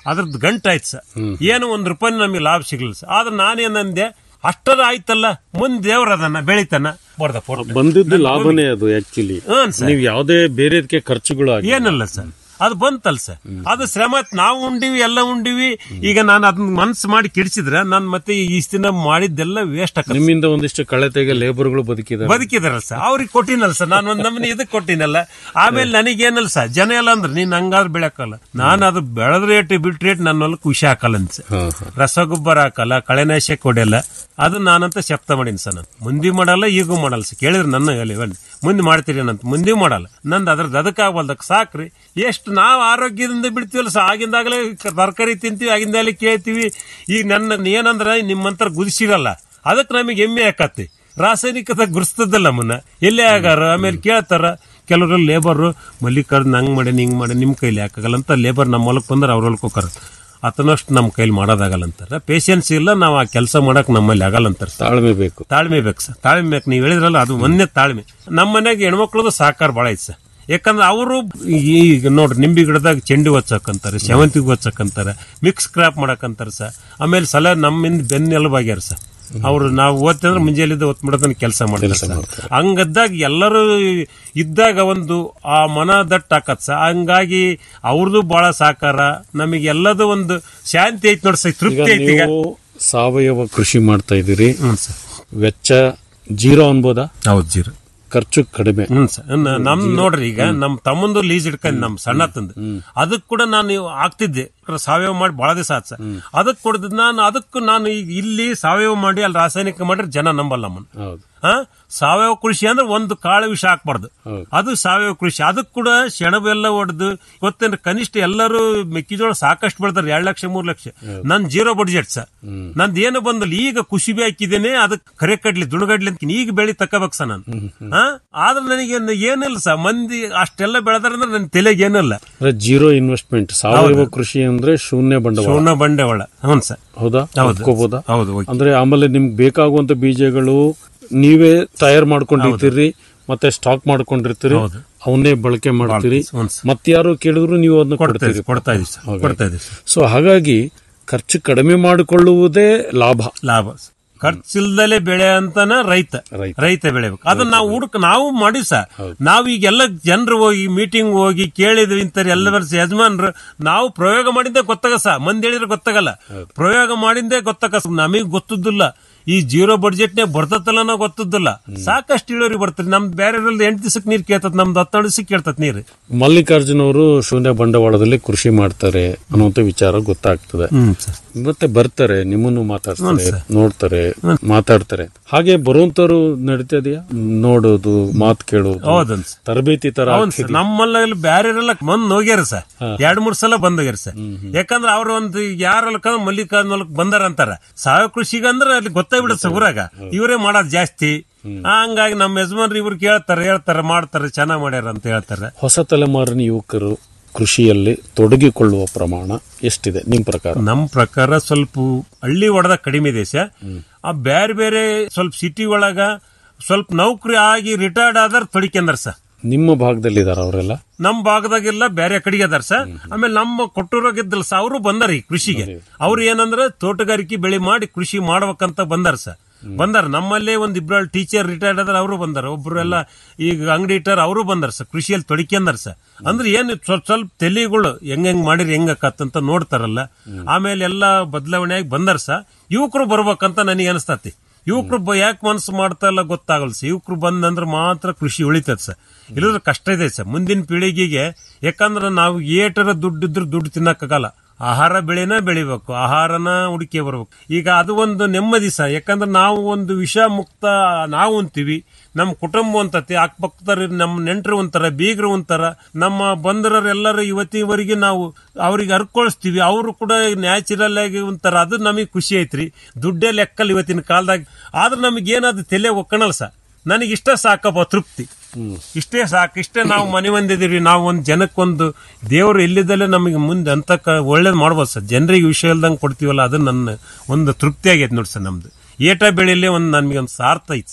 ಅದ್ರದ್ದು ಗಂಟು ಆಯ್ತು ಸರ್ ಏನು ಒಂದ್ ರೂಪಾಯಿ ನಮಗೆ ಲಾಭ ಸಿಗ್ಲಿಲ್ಲ ಸರ್ ಆದ್ರೆ ನಾನೇನಂದೆ ಅಷ್ಟರ ಆಯ್ತಲ್ಲ ಮುಂದೆ ದೇವ್ರ ಅದನ್ನ ಬೆಳಿತಾನ ಬರ್ದ ಫೋಟೋ ಬಂದಿದ್ದು ಲಾಭನೇ ಅದು ಆಕ್ಚುಲಿ ಹ್ಮ್ ಸರ್. ನೀವು ಯಾವುದೇ ಬೇರೆದಕ್ಕೆ ಖರ್ಚುಗಳು ಆಗಿ ಏನಲ್ಲ ಸರ್ ಅದು ಬಂತಲ್ಲ ಸರ್ ಅದು ಶ್ರಮ ನಾವು ಉಂಡಿವಿ ಎಲ್ಲ ಉಂಡಿವಿ ಈಗ ನಾನು ಅದನ್ನ ಮನ್ಸು ಮಾಡಿ ಕಿಡಿಸಿದ್ರೆ ನಾನು ಮತ್ತೆ ಈ ದಿನ ಮಾಡಿದ್ದೆಲ್ಲ ವೇಸ್ಟ್ ಆಗ್ತದೆ ನಿಮ್ಮಿಂದ ಒಂದಿಷ್ಟು ಕಳೆತೆಗೆ ಲೇಬರ್ಗಳು ಬದುಕಿದ್ದಾರೆ ಬದುಕಿದಾರಲ್ಲ ಸರ್ ಅವ್ರಿಗೆ ಕೊಟ್ಟಿನಲ್ಲ ಸರ್ ನಾನು ಒಂದ್ ನಮ್ಮನೆ ಇದಕ್ಕೆ ಕೊಟ್ಟಿನಲ್ಲ ಆಮೇಲೆ ನನಗೇನಲ್ಲ ಸರ್ ಜನ ಎಲ್ಲ ಅಂದ್ರೆ ನೀನ್ ಹಂಗಾದ್ರೆ ಬೆಳಕಲ್ಲ ನಾನು ಅದು ಬೆಳೆದ ರೇಟ್ ಬಿಟ್ಟು ರೇಟ್ ನನ್ನ ಹೊಲಕ್ಕೆ ಖುಷಿ ಹಾಕಲ್ಲ ಅಂತ ಸರ್ ರಸಗೊಬ್ಬರ ಹಾಕಲ್ಲ ಕಳೆನಾಶಕ ಹೊಡೆಯಲ್ಲ ಅದು ನಾನಂತ ಶಬ್ದ ಮಾಡೀನಿ ಸರ್ ನಾನು ಮುಂದೆ ಮಾಡಲ್ಲ ಈಗೂ ಮಾಡಲ್ಲ ಸರ್ ಕೇಳಿದ್ರೆ ನನ್ನ ಹೇಳಿ ಬನ್ನಿ ಮುಂದೆ ಮಾಡ್ತೀರಿ ಏನಂತ ಮುಂದೆ ಮಾಡಲ್ಲ ನಂದು ಅದ್ರದ್ದು ಅದಕ್ಕಾಗಲ್ದಕ್ಕೆ ಸಾಕ್ರಿ ಎಷ್ಟು ನಾವು ಆರೋಗ್ಯದಿಂದ ಬಿಡ್ತೀವಲ್ಲ ಸರ್ ಆಗಿಂದಾಗಲೇ ತರಕಾರಿ ತಿಂತೀವಿ ಆಗಿಂದಾಗಲೇ ಕೇಳ್ತೀವಿ ಈಗ ನನ್ನ ಏನಂದ್ರೆ ನಿಮ್ಮಂತರ ಗುದಿಸಿರಲ್ಲ ಅದಕ್ಕೆ ನಮಗೆ ಹೆಮ್ಮೆ ಆಕತಿ ರಾಸಾಯನಿಕತೆ ಗುರ್ಸ್ತದಲ್ಲ ನಮ್ಮನ್ನ ಎಲ್ಲೇ ಆಗಾರ ಆಮೇಲೆ ಕೇಳ್ತಾರ ಕೆಲವರು ಲೇಬರ್ ಮಲ್ಲಿಕಾರ್ಜುನ್ ಹಂಗ್ ಮಾಡಿ ಹಿಂಗ್ ಮಾಡಿ ನಿಮ್ ಕೈಲಿ ಹಾಕಾಗಲ್ಲ ಅಂತ ಲೇಬರ್ ನಮ್ಮ ಹೊಲಕ್ ಬಂದ್ರೆ ಅವ್ರ ಹೊಲಕ್ ಹೋಗಾರ ಅತನಷ್ಟು ನಮ್ಮ ಕೈಲಿ ಮಾಡೋದಾಗಲ್ಲ ಅಂತಾರ ಪೇಷನ್ಸ್ ಇಲ್ಲ ನಾವು ಆ ಕೆಲಸ ಮಾಡಕ್ ನಮ್ಮಲ್ಲಿ ಆಗಲ್ಲ ಅಂತಾರೆ ತಾಳ್ಮೆ ಬೇಕು ತಾಳ್ಮೆ ಬೇಕು ಸರ್ ತಾಳ್ಮೆ ಬೇಕು ನೀವು ಹೇಳಿದ್ರಲ್ಲ ಅದು ಒಂದೇ ತಾಳ್ಮೆ ನಮ್ಮ ಮನೆಗೆ ಹೆಣ್ಮಕ್ಳದು ಸಾಕಾರ ಭಾಳ ಐತೆ ಸರ್ ಯಾಕಂದ್ರೆ ಅವರು ಈಗ ನೋಡ್ರಿ ನಿಂಬಿ ಗಿಡದಾಗ ಚೆಂಡು ಹಚ್ಚಕ್ಕಂತಾರೆ ಸೇವಂತಿಗೆ ಹಚ್ಚಕ್ಕಂತಾರೆ ಮಿಕ್ಸ್ ಕ್ರಾಪ್ ಮಾಡಕ್ಕಂತಾರೆ ಸರ್ ಆಮೇಲೆ ಸಲ ನಮ್ಮಿಂದ ಬೆನ್ನೆಲುಬಾಗ್ಯಾರ ಸರ್ ಅವ್ರು ನಾವು ಓದ್ತಂದ್ರೆ ಮುಂಜಾನೆದ್ದು ಒತ್ತು ಬಿಡೋದನ್ನ ಕೆಲಸ ಮಾಡ್ತಾರೆ ಸರ್ ಹಂಗದ್ದಾಗ ಎಲ್ಲರೂ ಇದ್ದಾಗ ಒಂದು ಆ ಮನ ದಟ್ಟ ಆಕತ್ ಸರ್ ಹಂಗಾಗಿ ಅವ್ರದ್ದು ಬಹಳ ಸಾಕಾರ ನಮಗೆ ಎಲ್ಲದೂ ಒಂದು ಶಾಂತಿ ಐತಿ ನೋಡಿ ಸರ್ ಈಗ ತೃಪ್ತಿ ಐತಿ ಈಗ ನೀವು ಸಾವಯವ ಕೃಷಿ ಮಾಡ್ತಾ ಇದ್ದೀರಿ ಹ್ಞೂ ಸರ್ ವೆಚ್ಚ ಜೀರೋ ಅನ್ಬೋದಾ ಹೌದು ಜೀರೋ ಖರ್ಚು ಕಡಿಮೆ ಹ್ಮ್ ಸರ್ ನ- ನಮ್ ನೋಡ್ರಿ ಈಗ ನಮ್ ತಮ್ಮಂದು ಲೀಸ್ ಇಟ್ಕೊಂಡ್ ನಮ್ ಸಣ್ಣ ತಂದು ಅದಕ್ ಕೂಡ ನಾನು ಆಗ್ತಿದ್ದೆ ಸಾವಯವ ಮಾಡಿ ಬಹಳ ದಿವಸ ಆತ್ ಸರ್ ಅದಕ್ ಕೊಡ್ದು ನಾನು ಅದಕ್ಕೂ ನಾನು ಈಗ ಇಲ್ಲಿ ಸಾವಯವ ಮಾಡಿ ಅಲ್ಲಿ ರಾಸಾಯನಿಕ ಮಾಡಿದ್ರೆ ಜನ ನಂಬಲ್ಲ ನಮ್ಮನ್ನ ಹೌದು ಹಾ ಸಾವಯವ ಕೃಷಿ ಅಂದ್ರೆ ಒಂದು ಕಾಳು ವಿಷ ಹಾಕ್ಬಾರ್ದು ಅದು ಸಾವಯವ ಕೃಷಿ ಅದಕ್ಕೆ ಕೂಡ ಸೆಣಬೆಲ್ಲ ಹೊಡೆದು ಗೊತ್ತೇನ್ರಿ ಕನಿಷ್ಠ ಎಲ್ಲರೂ ಮೆಕ್ಕೆಜೋಳ ಸಾಕಷ್ಟು ಬೆಳ್ತಾರೆ ಎರಡ್ ಲಕ್ಷ ಮೂರ್ ಲಕ್ಷ ನನ್ ಜೀರೋ ಬಡ್ಜೆಟ್ ಸರ್ ನಂದು ಏನು ಬಂದಲ್ಲ ಈಗ ಕುಸಿಬಿ ಹಾಕಿದ್ದೇನೆ ಅದಕ್ಕೆ ಕರೆ ಕಡ್ಲಿ ದುಣಗಡ್ಲಿ ಅಂತ ಈಗ ಬೆಳಿ ತಕೋಬೇಕು ಸರ್ ನಾನು ಹಾ ಆದ್ರೆ ನನಗೆ ಏನಿಲ್ಲ ಸರ್ ಮಂದಿ ಅಷ್ಟೆಲ್ಲ ಬೆಳೆದಾರೆ ಅಂದ್ರೆ ನನ್ನ ತಲೆಗೆ ಏನಿಲ್ಲ ಅಂದ್ರೆ ಜೀರೋ ಇನ್ವೆಸ್ಟ್ಮೆಂಟ್ ಸಾವಯವ ಕೃಷಿ ಅಂದ್ರೆ ಶೂನ್ಯ ಬಂಡವಾಳ ಶೂನ್ಯ ಬಂಡವಾಳ ಹ್ಞೂ ಸರ್ ಹೌದಾ ಹೌದು. ಒಪ್ಕೋಬೋದಾ ಹೌದು ಓಕೆ. ಅಂದ್ರೆ ಆಮೇಲೆ ನಿಮ್ಗೆ ಬೇಕಾಗುವಂತ ಬೀಜಗಳು ನೀವೇ ತಯಾರು ಮಾಡ್ಕೊಂಡಿರ್ತೀರಿ ಮತ್ತೆ ಸ್ಟಾಕ್ ಮಾಡ್ಕೊಂಡಿರ್ತೀರಿ ಅವನ್ನೇ ಬಳಕೆ ಮಾಡ್ತೀರಿ ಮತ್ತಾರು ಕೇಳಿದ್ರು ನೀವು ಅದನ್ನ ಕೊಡ್ತೀರಿ ಕೊಡ್ತಾ ಇದೀವಿ ಸರ್ ಕೊಡ್ತಾ ಇದೀವಿ ಸರ್ ಸೊ ಹಾಗಾಗಿ ಖರ್ಚು ಕಡಿಮೆ ಮಾಡಿಕೊಳ್ಳುವುದೇ ಲಾಭ ಲಾಭ ಖರ್ಚಿಲ್ದಲೆ ಬೆಳೆ ಅಂತಾನ ರೈತ ರೈತ ಬೆಳೆಬೇಕು ಅದನ್ನ ನಾವು ಹುಡುಕ ನಾವು ಮಾಡಿ ಸರ್ ನಾವು ಈಗೆಲ್ಲ ಜನರು ಹೋಗಿ ಮೀಟಿಂಗ್ ಹೋಗಿ ಕೇಳಿದ್ವಿ ಇಂತಾರೆ ಎಲ್ಲ ವರ್ಷ ಯಜಮಾನ್ರು ನಾವು ಪ್ರಯೋಗ ಮಾಡಿದ್ದೆ ಗೊತ್ತಾಗ ಸರ್ ಮಂದಿ ಹೇಳಿದ್ರೆ ಗೊತ್ತಾಗಲ್ಲ ಪ್ರಯೋಗ ಮಾಡಿದ್ದೆ ಗೊತ್ತಾಗ ನಮಗೆ ಗೊತ್ತದಿಲ್ಲ ಈ ಜೀರೋ ಬಡ್ಜೆಟ್ ನೇ ಬರ್ತತಲ್ಲ ಗೊತ್ತದಿಲ್ಲ ಸಾಕಷ್ಟು ಇಳುವರಿ ಬರ್ತದೆ ನಮ್ದು ಬೇರೆ ಎಂಟು ದಿವಸಕ್ಕೆ ನೀರ್ ಕೇಳ್ತದ ನಮ್ದು ಹತ್ತೆರಡು ದಿವಸಕ್ಕೆ ಕೇಳ್ತದ ನೀರು ಮಲ್ಲಿಕಾರ್ಜುನ್ ಅವರು ಶೂನ್ಯ ಬಂಡವಾಳದಲ್ಲಿ ಕೃಷಿ ಮಾಡ್ತಾರೆ ಅನ್ನುವಂತ ವಿಚಾರ ಗೊತ್ತಾಗ್ತದೆ ಮತ್ತೆ ಬರ್ತಾರೆ ನಿಮ್ಮನ್ನು ಮಾತಾಡ್ತಾರೆ ನೋಡ್ತಾರೆ ಮಾತಾಡ್ತಾರೆ ಹಾಗೆ ಬರುವಂತವ್ರು ನಡೀತಾ ಇದೆಯಾ ನೋಡೋದು ಮಾತು ಕೇಳೋದು ಹೌದನ್ ಸರ್. ತರಬೇತಿ ತರ ಹೌದು ಸರ್ ನಮ್ಮಲ್ಲಿ ಬ್ಯಾರೆಲ್ಲ ಬಂದ್ ಹೋಗ್ಯಾರ ಸರ್ ಎರಡ್ ಮೂರ್ ಸಲ ಬಂದ್ ಹೋಗ್ಯಾರ ಸರ್ ಯಾಕಂದ್ರೆ ಅವ್ರ ಒಂದು ಯಾರಲ್ಲ ಮಲ್ಲಿಕಾರ್ಜುನ ಹೊಲಕ್ ಬಂದಾರ ಅಂತಾರ ಸಾವಯವ ಕೃಷಿಗೆ ಅಂದ್ರೆ ಅಲ್ಲಿ ಗೊತ್ತಾಗ್ಬಿಡುತ್ತೆ ಸರ್ ಊರಾಗ ಇವರೇ ಮಾಡೋದು ಜಾಸ್ತಿ ಹಂಗಾಗಿ ನಮ್ಮ ಯಜಮಾನ್ರು ಇವ್ರು ಕೇಳ್ತಾರೆ ಹೇಳ್ತಾರೆ ಮಾಡ್ತಾರೆ ಚೆನ್ನಾಗ್ ಮಾಡ್ಯಾರ ಅಂತ ಹೇಳ್ತಾರೆ ಹೊಸ ತಲೆಮಾರಿನ ಯುವಕರು ಕೃಷಿಯಲ್ಲಿ ತೊಡಗಿಕೊಳ್ಳುವ ಪ್ರಮಾಣ ಎಷ್ಟಿದೆ ನಿಮ್ ಪ್ರಕಾರ ನಮ್ ಪ್ರಕಾರ ಸ್ವಲ್ಪ ಹಳ್ಳಿ ಒಡೆದ ಕಡಿಮೆ ಇದೆ ಸರ್ ಆ ಬೇರೆ ಬೇರೆ ಸ್ವಲ್ಪ ಸಿಟಿ ಒಳಗ ಸ್ವಲ್ಪ ನೌಕರಿ ಆಗಿ ರಿಟೈರ್ಡ್ ಆದ್ರ ತೊಡಿಕೆಂದ್ರ ಸರ್ ನಿಮ್ಮ ಭಾಗದಲ್ಲಿ ಇದಾರ ಅವರೆಲ್ಲ ನಮ್ ಭಾಗದಾಗೆಲ್ಲ ಬೇರೆ ಕಡೆಗೆ ಅದಾರ ಸರ್ ಆಮೇಲೆ ನಮ್ಮ ಕೊಟ್ಟೂರಾಗಿದ್ದಲ್ಲ ಸರ್ ಅವರು ಬಂದಾರ ಈ ಕೃಷಿಗೆ ಅವ್ರು ಏನಂದ್ರೆ ತೋಟಗಾರಿಕೆ ಬೆಳೆ ಮಾಡಿ ಕೃಷಿ ಮಾಡ್ಬೇಕಂತ ಬಂದಾರ ಸರ್ ಬಂದಾರ ನಮ್ಮಲ್ಲೇ ಒಂದ್ ಇಬ್ರು ಟೀಚರ್ ರಿಟೈರ್ಡ್ ಆದ್ರೆ ಅವರು ಬಂದಾರ ಒಬ್ರು ಎಲ್ಲ ಈಗ ಅಂಗಡಿ ಇಟ್ಟಾರ ಅವರು ಬಂದಾರ ಸರ್ ಕೃಷಿಯಲ್ಲಿ ತೊಡಕೊಂಡಾರ ಸರ್ ಅಂದ್ರೆ ಏನು ಸ್ವಲ್ಪ ಸ್ವಲ್ಪ ತಲೆಗಳು ಹೆಂಗ್ ಹೆಂಗ್ ಮಾಡಿರಿ ಹೆಂಗ ಅಂತ ನೋಡ್ತಾರಲ್ಲ ಆಮೇಲೆ ಎಲ್ಲ ಬದಲಾವಣೆ ಆಗಿ ಬಂದಾರ ಸರ್ ಯುವಕರು ಬರ್ಬೇಕಂತ ನನಗೆ ಅನಿಸ್ತತಿ ಯುವಕರು ಯಾಕೆ ಮನಸ್ಸು ಮಾಡ್ತಾ ಇಲ್ಲ ಗೊತ್ತಾಗಲ್ಲ ಸರ್ ಯುವಕರು ಬಂದಂದ್ರೆ ಮಾತ್ರ ಕೃಷಿ ಉಳಿತದ ಸರ್ ಇಲ್ಲದ್ರೆ ಕಷ್ಟ ಇದೆ ಸರ್ ಮುಂದಿನ ಪೀಳಿಗೆಗೆ ಯಾಕಂದ್ರೆ ನಾವು ಏಟರ ದುಡ್ಡು ಇದ್ರೆ ದುಡ್ಡು ತಿನ್ನಕ್ಕಾಗಲ್ಲ ಆಹಾರ ಬೆಳೆನ ಬೆಳಿಬೇಕು ಆಹಾರನ ಹುಡುಕಿ ಬರ್ಬೇಕು ಈಗ ಅದು ಒಂದು ನೆಮ್ಮದಿ ಸರ್ ಯಾಕಂದ್ರೆ ನಾವು ಒಂದು ವಿಷ ಮುಕ್ತ ನಾವು ಅಂತೀವಿ ನಮ್ಮ ಕುಟುಂಬ ಅಂತತಿ ಅಕ್ಕಪಕ್ಕದವ್ರು ನಮ್ಮ ನೆಂಟರು ಒಂಥರ ಬೀಗರು ಒಂಥರ ನಮ್ಮ ಬಂದರೆಲ್ಲರೂ ಇವತ್ತಿವರೆಗೆ ನಾವು ಅವ್ರಿಗೆ ಅರ್ಕೊಳಿಸ್ತೀವಿ ಅವರು ಕೂಡ ನ್ಯಾಚುರಲ್ ಆಗಿ ಒಂಥರ ಅದು ನಮಗೆ ಖುಷಿ ಐತ್ರಿ ದುಡ್ಡೇ ಲೆಕ್ಕಲ್ಲ ಇವತ್ತಿನ ಕಾಲದಾಗ ಆದ್ರೆ ನಮಗೆ ಏನಾದ್ರು ತಲೆ ಒಕ್ಕಣಲ್ಲ ಸರ್ ನನಗೆ ಇಷ್ಟ ಸಾಕಪ್ಪ ತೃಪ್ತಿ ಇಷ್ಟೇ ಸಾಕು ಇಷ್ಟೇ ನಾವು ಮನೆ ಮಂದಿದೀವಿ ನಾವು ಒಂದು ಜನಕ್ಕೊಂದು ದೇವರು ಎಲ್ಲಿದ್ದಲ್ಲೇ ನಮಗೆ ಮುಂದೆ ಅಂತ ಒಳ್ಳೇದು ಮಾಡ್ಬೋದು ಸರ್ ಜನರಿಗೆ ವಿಷಯ ಇಲ್ದಂಗೆ ಕೊಡ್ತೀವಲ್ಲ ಅದು ನನ್ನ ಒಂದು ತೃಪ್ತಿ ಆಗೈತೆ ನೋಡಿ ಸರ್ ನಮ್ದು ಏಟ ಬೆಳೆಯಲ್ಲೇ ಒಂದು ನಮಗೆ ಒಂದು ಸಾರ್ಥ ಐತೆ ಸರ್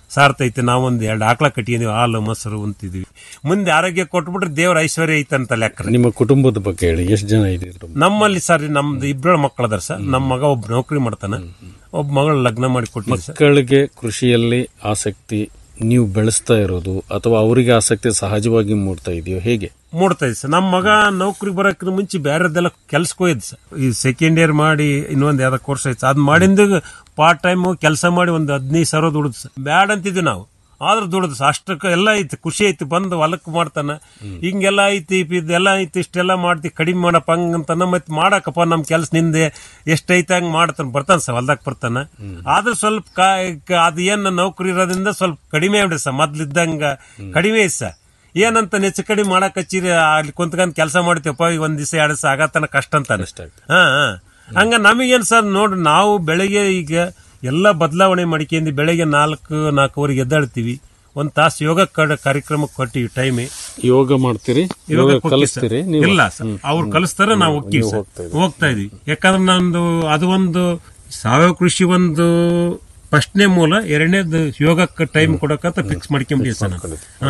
ಸಾರ್ತೈತೆ ನಾವೊಂದ್ ಎರಡು ಆಕಳ ಕಟ್ಟಿದೀವಿ ಹಾಲು ಮೊಸರು ಉಂತಿದ್ವಿ ಮುಂದೆ ಆರೋಗ್ಯ ಕೊಟ್ಬಿಟ್ರೆ ದೇವ್ರ ಐಶ್ವರ್ಯ ಐತಂತ ಲೆಕ್ಕ ನಿಮ್ಮ ಕುಟುಂಬದ ಬಗ್ಗೆ ಹೇಳಿ ಎಷ್ಟು ಜನ ಇದ್ದೀರಿ ನಮ್ಮಲ್ಲಿ ಸರ್ ನಮ್ದು ಇಬ್ಬರು ಮಕ್ಕಳದಾರ ಸರ್ ನಮ್ಮ ಮಗ ಒಬ್ಬ ನೌಕರಿ ಮಾಡ್ತಾನ ಒಬ್ಬ ಮಗಳು ಲಗ್ನ ಮಾಡಿ ಕೊಟ್ಟಿದ್ವಿ ಸರ್ ಮಕ್ಕಳಿಗೆ ಕೃಷಿಯಲ್ಲಿ ಆಸಕ್ತಿ ನೀವು ಬೆಳೆಸ್ತಾ ಇರೋದು ಅಥವಾ ಅವರಿಗೆ ಆಸಕ್ತಿ ಸಹಜವಾಗಿ ಮೂಡ್ತಾ ಇದೆಯೋ ಹೇಗೆ ಮೂಡ್ತಾ ಇದೆ ಸರ್ ನಮ್ಮ ಮಗ ನೌಕರಿ ಬರೋಕ್ಕಿಂತ ಮುಂಚೆ ಬೇರೆದೆಲ್ಲ ಕೆಲ್ಸಕ್ಕೆ ಹೋಯ್ತು ಸರ್ ಈ ಸೆಕೆಂಡ್ ಇಯರ್ ಮಾಡಿ ಇನ್ನೊಂದು ಯಾವ್ದೋ ಕೋರ್ಸ್ ಐತೆ ಅದ್ ಮಾಡಿಂದ ಪಾರ್ಟ್ ಟೈಮ್ ಕೆಲಸ ಮಾಡಿ ಒಂದು ಹದಿನೈದು ಸಾವಿರ ದುಡಿದು ಸರ್ ಬ್ಯಾಡ್ ಅಂತಿದ್ವಿ ನಾವು ಆದ್ರೂ ದುಡಿದು ಸರ್ ಅಷ್ಟಕ್ಕೆ ಎಲ್ಲ ಐತಿ ಖುಷಿ ಐತಿ ಬಂದು ಹೊಲಕ್ಕೆ ಮಾಡ್ತಾನ ಹಿಂಗೆಲ್ಲ ಐತಿ ಇದೆಲ್ಲ ಐತಿ ಇಷ್ಟೆಲ್ಲ ಮಾಡ್ತಿ ಕಡಿಮೆ ಮಾಡಪ್ಪ ಹಂಗಂತಾನ ಮತ್ತೆ ಮಾಡಕಪ್ಪ ನಮ್ ಕೆಲ್ಸ ನಿಂದೆ ಎಷ್ಟೈತೆ ಹಂಗ್ ಮಾಡ್ತಾನ ಬರ್ತಾನ ಸರ್ ಹೊಲ್ದಾಗ ಬರ್ತಾನ ಆದ್ರೂ ಸ್ವಲ್ಪ ಕಾ- ಕ- ಅದು ಏನ್ ನೌಕರಿ ಇರೋದ್ರಿಂದ ಸ್ವಲ್ಪ ಕಡಿಮೆ ಆಗ್ಬಿಡಿ ಸರ್ ಮೊದ್ಲಿದ್ದಂಗ ಕಡಿಮೆ ಐತಿ ಸರ್ ಏನಂತ ನೆಚ್ಚ ಕಡಿಮೆ ಮಾಡಕ್ ಹಚ್ಚಿರಿ ಅಲ್ಲಿ ಕುಂತ್ಕೊಂಡ್ ಕೆಲಸ ಮಾಡ್ತೀವಪ್ಪ ಈಗ ಒಂದ್ ದಿವಸ ಎರಡು ದಿವಸ ಆಗತನ ಕಷ್ಟ ಅಂತ ಹಾ ಹಾ ಹಂಗ ನಮಗೇನ್ ಸರ್ ನೋಡ್ರಿ ನಾವು ಬೆಳಗ್ಗೆ ಈಗ ಎಲ್ಲ ಬದಲಾವಣೆ ಮಾಡ್ಕೊಂಡು ಬೆಳಗ್ಗೆ ನಾಲ್ಕು ನಾಲ್ಕುವರೆಗೆ ಎದ್ದಾಳ್ತೀವಿ ಒಂದ್ ತಾಸು ಯೋಗ ಕಡ- ಕಾರ್ಯಕ್ರಮಕ್ಕೆ ಕೊಟ್ಟಿವಿ ಟೈಮ್ ಯೋಗ ಮಾಡ್ತೀರಿ ಯೋಗ ಕಲಿಸ್ತೀರಿ ನೀವು ಇಲ್ಲ ಸರ್ ಅವ್ರು ಕಲಿಸ್ತಾರ ನಾವು ಹೋಗ್ತೀವಿ ನೀವು ಸರ್. ಹೋಗ್ತಾ ಇದ್ದೀರಿ. ಹೋಗ್ತಾ ಇದೀವಿ ಯಾಕಂದ್ರೆ ನಂದು ಅದು ಒಂದು ಸಾವಯವ ಕೃಷಿ ಒಂದು ಫಸ್ಟ್ನೇ ಮೂಲ ಎರಡನೇದು ಯೋಗಕ್ಕೆ ಟೈಮ್ ಕೊಡಕಂತ ಫಿಕ್ಸ್ ಮಾಡ್ಕೊಂಬಿಡಿ ಸರ್ ನಾನು. ಹಾ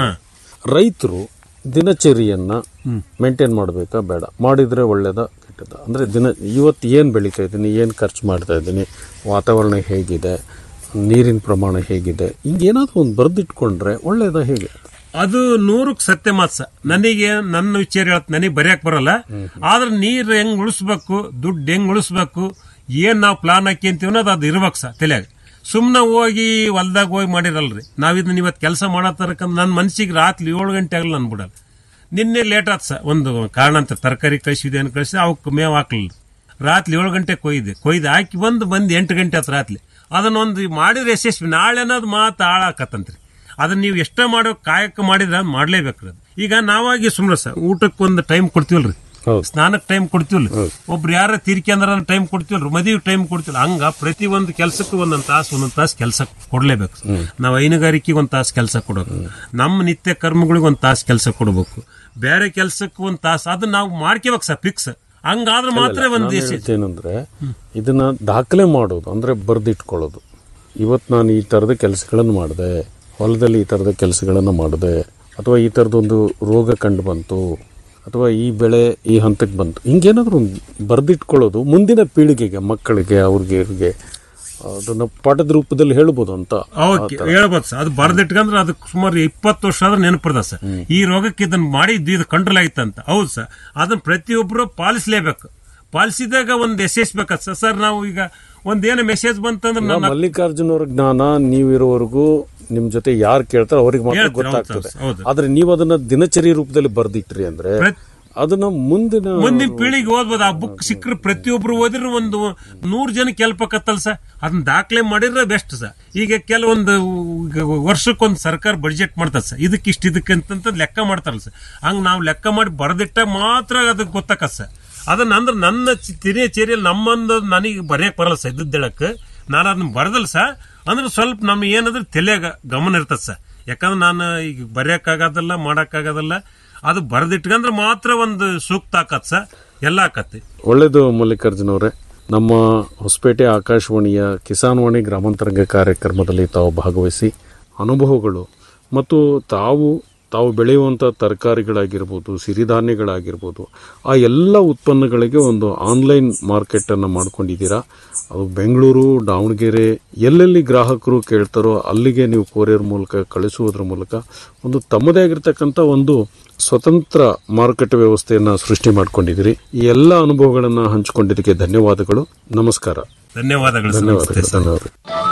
ರೈತರು ದಿನಚರಿಯನ್ನ ಮೇಂಟೈನ್ ಮಾಡಬೇಕಾ ಬೇಡ ಮಾಡಿದ್ರೆ ಒಳ್ಳೇದ ಕೆಟ್ಟದ ಅಂದ್ರೆ ದಿನ ಇವತ್ತು ಏನು ಬೆಳೀತಾ ಇದ್ದೀನಿ ಏನು ಖರ್ಚು ಮಾಡ್ತಾ ಇದ್ದೀನಿ ವಾತಾವರಣ ಹೇಗಿದೆ ನೀರಿನ ಪ್ರಮಾಣ ಹೇಗಿದೆ ಹಿಂಗೇನಾದ್ರೂ ಒಂದು ಬರೆದಿಟ್ಕೊಂಡ್ರೆ ಒಳ್ಳೇದ ಹೇಗೆ ಅದು ನೂರಕ್ಕೆ ಸತ್ಯ ಮಾತ್ ಸ ನನಗೆ ನನ್ನ ವಿಚಾರ ಹೇಳತ್ ನನಗೆ ಬರೆಯಕ್ ಬರಲ್ಲ ಆದ್ರೆ ನೀರ್ ಹೆಂಗ್ ಉಳಿಸ್ಬೇಕು ದುಡ್ಡು ಹೆಂಗ್ ಉಳಿಸ್ಬೇಕು ಏನ್ ನಾವು ಪ್ಲಾನ್ ಹಾಕಿಂತೀವಿ ಅನ್ನೋದು ಅದು ಇರ್ಬೇಕು ಸ ತಲೆಯಾಗ ಸುಮ್ನೆ ಹೋಗಿ ಹೊಲ್ದಾಗ ಹೋಗಿ ಮಾಡಿರಲ್ರಿ ನಾವ್ ಇದನ್ನ ಇವತ್ತು ಕೆಲಸ ಮಾಡತ್ತರಕಂದ್ ನನ್ನ ಮನ್ಸಿಗೆ ರಾತ್ರಿ ಏಳು ಗಂಟೆ ಆಗಲ್ಲ ನನ್ ಬಿಡಲ್ಲ ನಿನ್ನೆ ಲೇಟ್ ಆತ್ ಸ ಒಂದು ಕಾರಣ ಅಂತ ತರಕಾರಿ ಕಳಿಸಿದೆ ಅಂತ ಕಳಿಸಿ ಅವಕ್ಕೆ ಮೇವ್ ಹಾಕ್ಲಿಲ್ಲ ರಾತ್ರಿ ಏಳು ಗಂಟೆ ಕೊಯ್ದೆ ಕೊಯ್ದು ಹಾಕಿ ಬಂದು ಬಂದು ಎಂಟು ಗಂಟೆ ಆತ್ ರಾತ್ರಿ ಅದನ್ನೊಂದು ಮಾಡಿದ್ರೆ ಯಶಸ್ವಿ ನಾಳೆ ಅನ್ನೋದು ಮಾತು ಹಾಳಾಕತ್ತಂತ್ರಿ ಅದನ್ನ ನೀವು ಎಷ್ಟೇ ಮಾಡೋ ಕಾಯಕ ಮಾಡಿದ್ರೆ ಅದ್ ಮಾಡ್ಲೇಬೇಕ್ರಿ ಅದು ಈಗ ನಾವಾಗಿ ಸುಮ್ನೆ ಸರ್ ಊಟಕ್ಕೆ ಒಂದು ಟೈಮ್ ಕೊಡ್ತೀವಲ್ರಿ ಸ್ನಾನಕ್ಕೆ ಟೈಮ್ ಕೊಡ್ತೀವಲ್ಲ ಒಬ್ರು ಯಾರ ತೀರ್ಕೊಂಡ್ರ ಟೈಮ್ ಕೊಡ್ತೀವಲ್ರಿ ಮದುವೆ ಟೈಮ್ ಕೊಡ್ತೀವಲ್ಲ ಹಂಗ ಪ್ರತಿ ಒಂದು ಕೆಲಸಕ್ಕೂ ಒಂದೊಂದು ತಾಸು ಒಂದೊಂದು ತಾಸು ಕೆಲಸ ಕೊಡ್ಲೇಬೇಕು ನಾವು ಹೈನುಗಾರಿಕೆಗೆ ಒಂದು ತಾಸು ಕೆಲಸ ಕೊಡಬೇಕು ನಮ್ಮ ನಿತ್ಯ ಕರ್ಮಗಳಿಗೆ ಒಂದು ತಾಸು ಕೆಲಸ ಕೊಡಬೇಕು ಬೇರೆ ಕೆಲಸಕ್ಕೆ ಒಂದು ತಾಸು ಅದನ್ನ ನಾವು ಮಾಡ್ಕೋಬೇಕು ಸರ್ ಫಿಕ್ಸ್ ಹಂಗಾದ್ರೆ ಮಾತ್ರ ಒಂದು ದೇಶ ಏನಂದ್ರೆ ಇದನ್ನ ದಾಖಲೆ ಮಾಡೋದು ಅಂದ್ರೆ ಬರೆದಿಟ್ಕೊಳ್ಳೋದು ಇವತ್ತು ನಾನು ಈ ಥರದ ಕೆಲಸಗಳನ್ನು ಮಾಡಿದೆ ಹೊಲದಲ್ಲಿ ಈ ಥರದ ಕೆಲಸಗಳನ್ನು ಮಾಡಿದೆ ಅಥವಾ ಈ ಥರದೊಂದು ರೋಗ ಕಂಡು ಬಂತು ಅಥವಾ ಈ ಬೆಳೆ ಈ ಹಂತಕ್ಕೆ ಬಂತು ಹಿಂಗೇನಾದ್ರೂ ಒಂದು ಬರೆದಿಟ್ಕೊಳ್ಳೋದು ಮುಂದಿನ ಪೀಳಿಗೆಗೆ ಮಕ್ಕಳಿಗೆ ಅವ್ರಿಗೆ ಇವ್ರಿಗೆ ಅದನ್ನ ಪಾಠದ ರೂಪದಲ್ಲಿ ಹೇಳ್ಬೋದು ಅಂತ ಓಕೆ ಹೇಳ್ಬೋದು ಸರ್ ಅದು ಬರ್ದಿಟ್ಕಂದ್ರೆ ಅದಕ್ಕೆ ಸುಮಾರು ಇಪ್ಪತ್ತು ವರ್ಷ ಆದ್ರೆ ನೆನಪಿರ್ದ ಸರ್ ಈ ರೋಗಕ್ಕೆ ಇದನ್ನ ಮಾಡಿದ್ದು ಇದು ಕಂಟ್ರೋಲ್ ಆಯ್ತು ಅಂತ ಹೌದು ಸರ್ ಅದನ್ನ ಪ್ರತಿಯೊಬ್ಬರು ಪಾಲಿಸಲೇಬೇಕು ಪಾಲಿಸಿದಾಗ ಒಂದು ಯಶಸ್ಬೇಕ ಸರ್ ಸರ್ ನಾವು ಈಗ ಒಂದೇನು ಮೆಸೇಜ್ ಬಂತಂದ್ರೆ ಈಗ ನನ್ನ ಮಲ್ಲಿಕಾರ್ಜುನ್ ಅವ್ರ ಜ್ಞಾನ ನೀವಿರೋವರೆಗೂ ನಿಮ್ ಜೊತೆ ಯಾರು ಕೇಳ್ತಾರೋ ಅವ್ರಿಗೆ ಮಾತ್ರ ಹೇಳ್ತಾರೆ, ಹೌದು, ಗೊತ್ತಾಗ್ತದೆ ಹೌದು. ಆದ್ರೆ ನೀವು ಅದನ್ನ ದಿನಚರಿ ರೂಪದಲ್ಲಿ ಬರ್ದಿಟ್ರಿ ಅಂದ್ರೆ ಅದನ್ನ ಮುಂದಿನ ಮುಂದಿನ ಪೀಳಿಗೆ ಓದ್ಬೋದು ಆ ಬುಕ್ ಸಿಕ್ಕರೆ ಪ್ರತಿಯೊಬ್ರು ಓದಿದ್ರೆ ಒಂದು ನೂರು ಜನ ಕೆಲ್ಪಕತ್ತಲ್ಲ ಸರ್ ಅದನ್ನ ದಾಖಲೆ ಮಾಡಿದ್ರೆ ಬೆಸ್ಟ್ ಸರ್ ಈಗ ಕೆಲವೊಂದು ಈಗ ವರ್ಷಕ್ಕೊಂದು ಸರ್ಕಾರ ಬಡ್ಜೆಟ್ ಮಾಡ್ತದೆ ಸರ್ ಇದಕ್ಕೆ ಇಷ್ಟು ಇದಕ್ಕೆ ಅಂತ ಲೆಕ್ಕ ಮಾಡ್ತಾರಲ್ಲ ಸರ್ ಹಂಗ ನಾವು ಲೆಕ್ಕ ಮಾಡಿ ಬರೆದಿಟ್ಟ ಮಾತ್ರ ಅದಕ್ಕೆ ಗೊತ್ತಾಕತ್ ಸರ್ ಅದನ್ನ ಅಂದ್ರೆ ನನ್ನ ಚಿ- ತಿರಿಯ ಚೇರಿಯಲ್ಲಿ ನಮ್ಮೊಂದು ನನಗೆ ಬರೆಯಕ್ ಬರಲ್ಲ ಸರ್ ಇದ್ದಕ್ಕೆ ನಾನು ಅದನ್ನ ಬರದಲ್ಲ ಸರ್ ಅಂದ್ರೆ ಸ್ವಲ್ಪ ನಮ್ಗೆ ಏನಂದ್ರೆ ತಲೆಯಾಗ ಗಮನ ಇರ್ತದೆ ಸರ್ ಯಾಕಂದ್ರೆ ನಾನು ಈಗ ಬರೆಯಕ್ಕಾಗೋದಲ್ಲ ಮಾಡೋಕ್ಕಾಗೋದಲ್ಲ ಅದು ಬರೆದಿಟ್ಕಂದ್ರೆ ಮಾತ್ರ ಒಂದು ಸೂಕ್ತ ಆಕತ್ ಸರ್ ಎಲ್ಲ ಆಕತ್ತಿ ಒಳ್ಳೇದು ಮಲ್ಲಿಕಾರ್ಜುನ್ ಅವರೇ ನಮ್ಮ ಹೊಸಪೇಟೆ ಆಕಾಶವಾಣಿಯ ಕಿಸಾನ್ ವಾಣಿ ಗ್ರಾಮಾಂತರಂಗ ಕಾರ್ಯಕ್ರಮದಲ್ಲಿ ತಾವು ಭಾಗವಹಿಸಿ ಅನುಭವಗಳು ಮತ್ತು ತಾವು ತಾವು ಬೆಳೆಯುವಂಥ ತರಕಾರಿಗಳಾಗಿರ್ಬೋದು ಸಿರಿಧಾನ್ಯಗಳಾಗಿರ್ಬೋದು ಆ ಎಲ್ಲ ಉತ್ಪನ್ನಗಳಿಗೆ ಒಂದು ಆನ್ಲೈನ್ ಮಾರ್ಕೆಟನ್ನು ಮಾಡ್ಕೊಂಡಿದ್ದೀರಾ ಅದು ಬೆಂಗಳೂರು ದಾವಣಗೆರೆ ಎಲ್ಲೆಲ್ಲಿ ಗ್ರಾಹಕರು ಕೇಳ್ತಾರೋ ಅಲ್ಲಿಗೆ ನೀವು ಕೊರಿಯರ್ ಮೂಲಕ ಕಳಿಸುವುದರ ಮೂಲಕ ಒಂದು ತಮ್ಮದೇ ಆಗಿರ್ತಕ್ಕಂಥ ಒಂದು ಸ್ವತಂತ್ರ ಮಾರುಕಟ್ಟೆ ವ್ಯವಸ್ಥೆಯನ್ನು ಸೃಷ್ಟಿ ಮಾಡ್ಕೊಂಡಿದ್ದೀರಿ ಈ ಎಲ್ಲ ಅನುಭವಗಳನ್ನು ಹಂಚಿಕೊಂಡಿದ್ದಕ್ಕೆ ಧನ್ಯವಾದಗಳು ನಮಸ್ಕಾರ ಧನ್ಯವಾದಗಳು ಸರ್. ಧನ್ಯವಾದಗಳು ಧನ್ಯವಾದಗಳು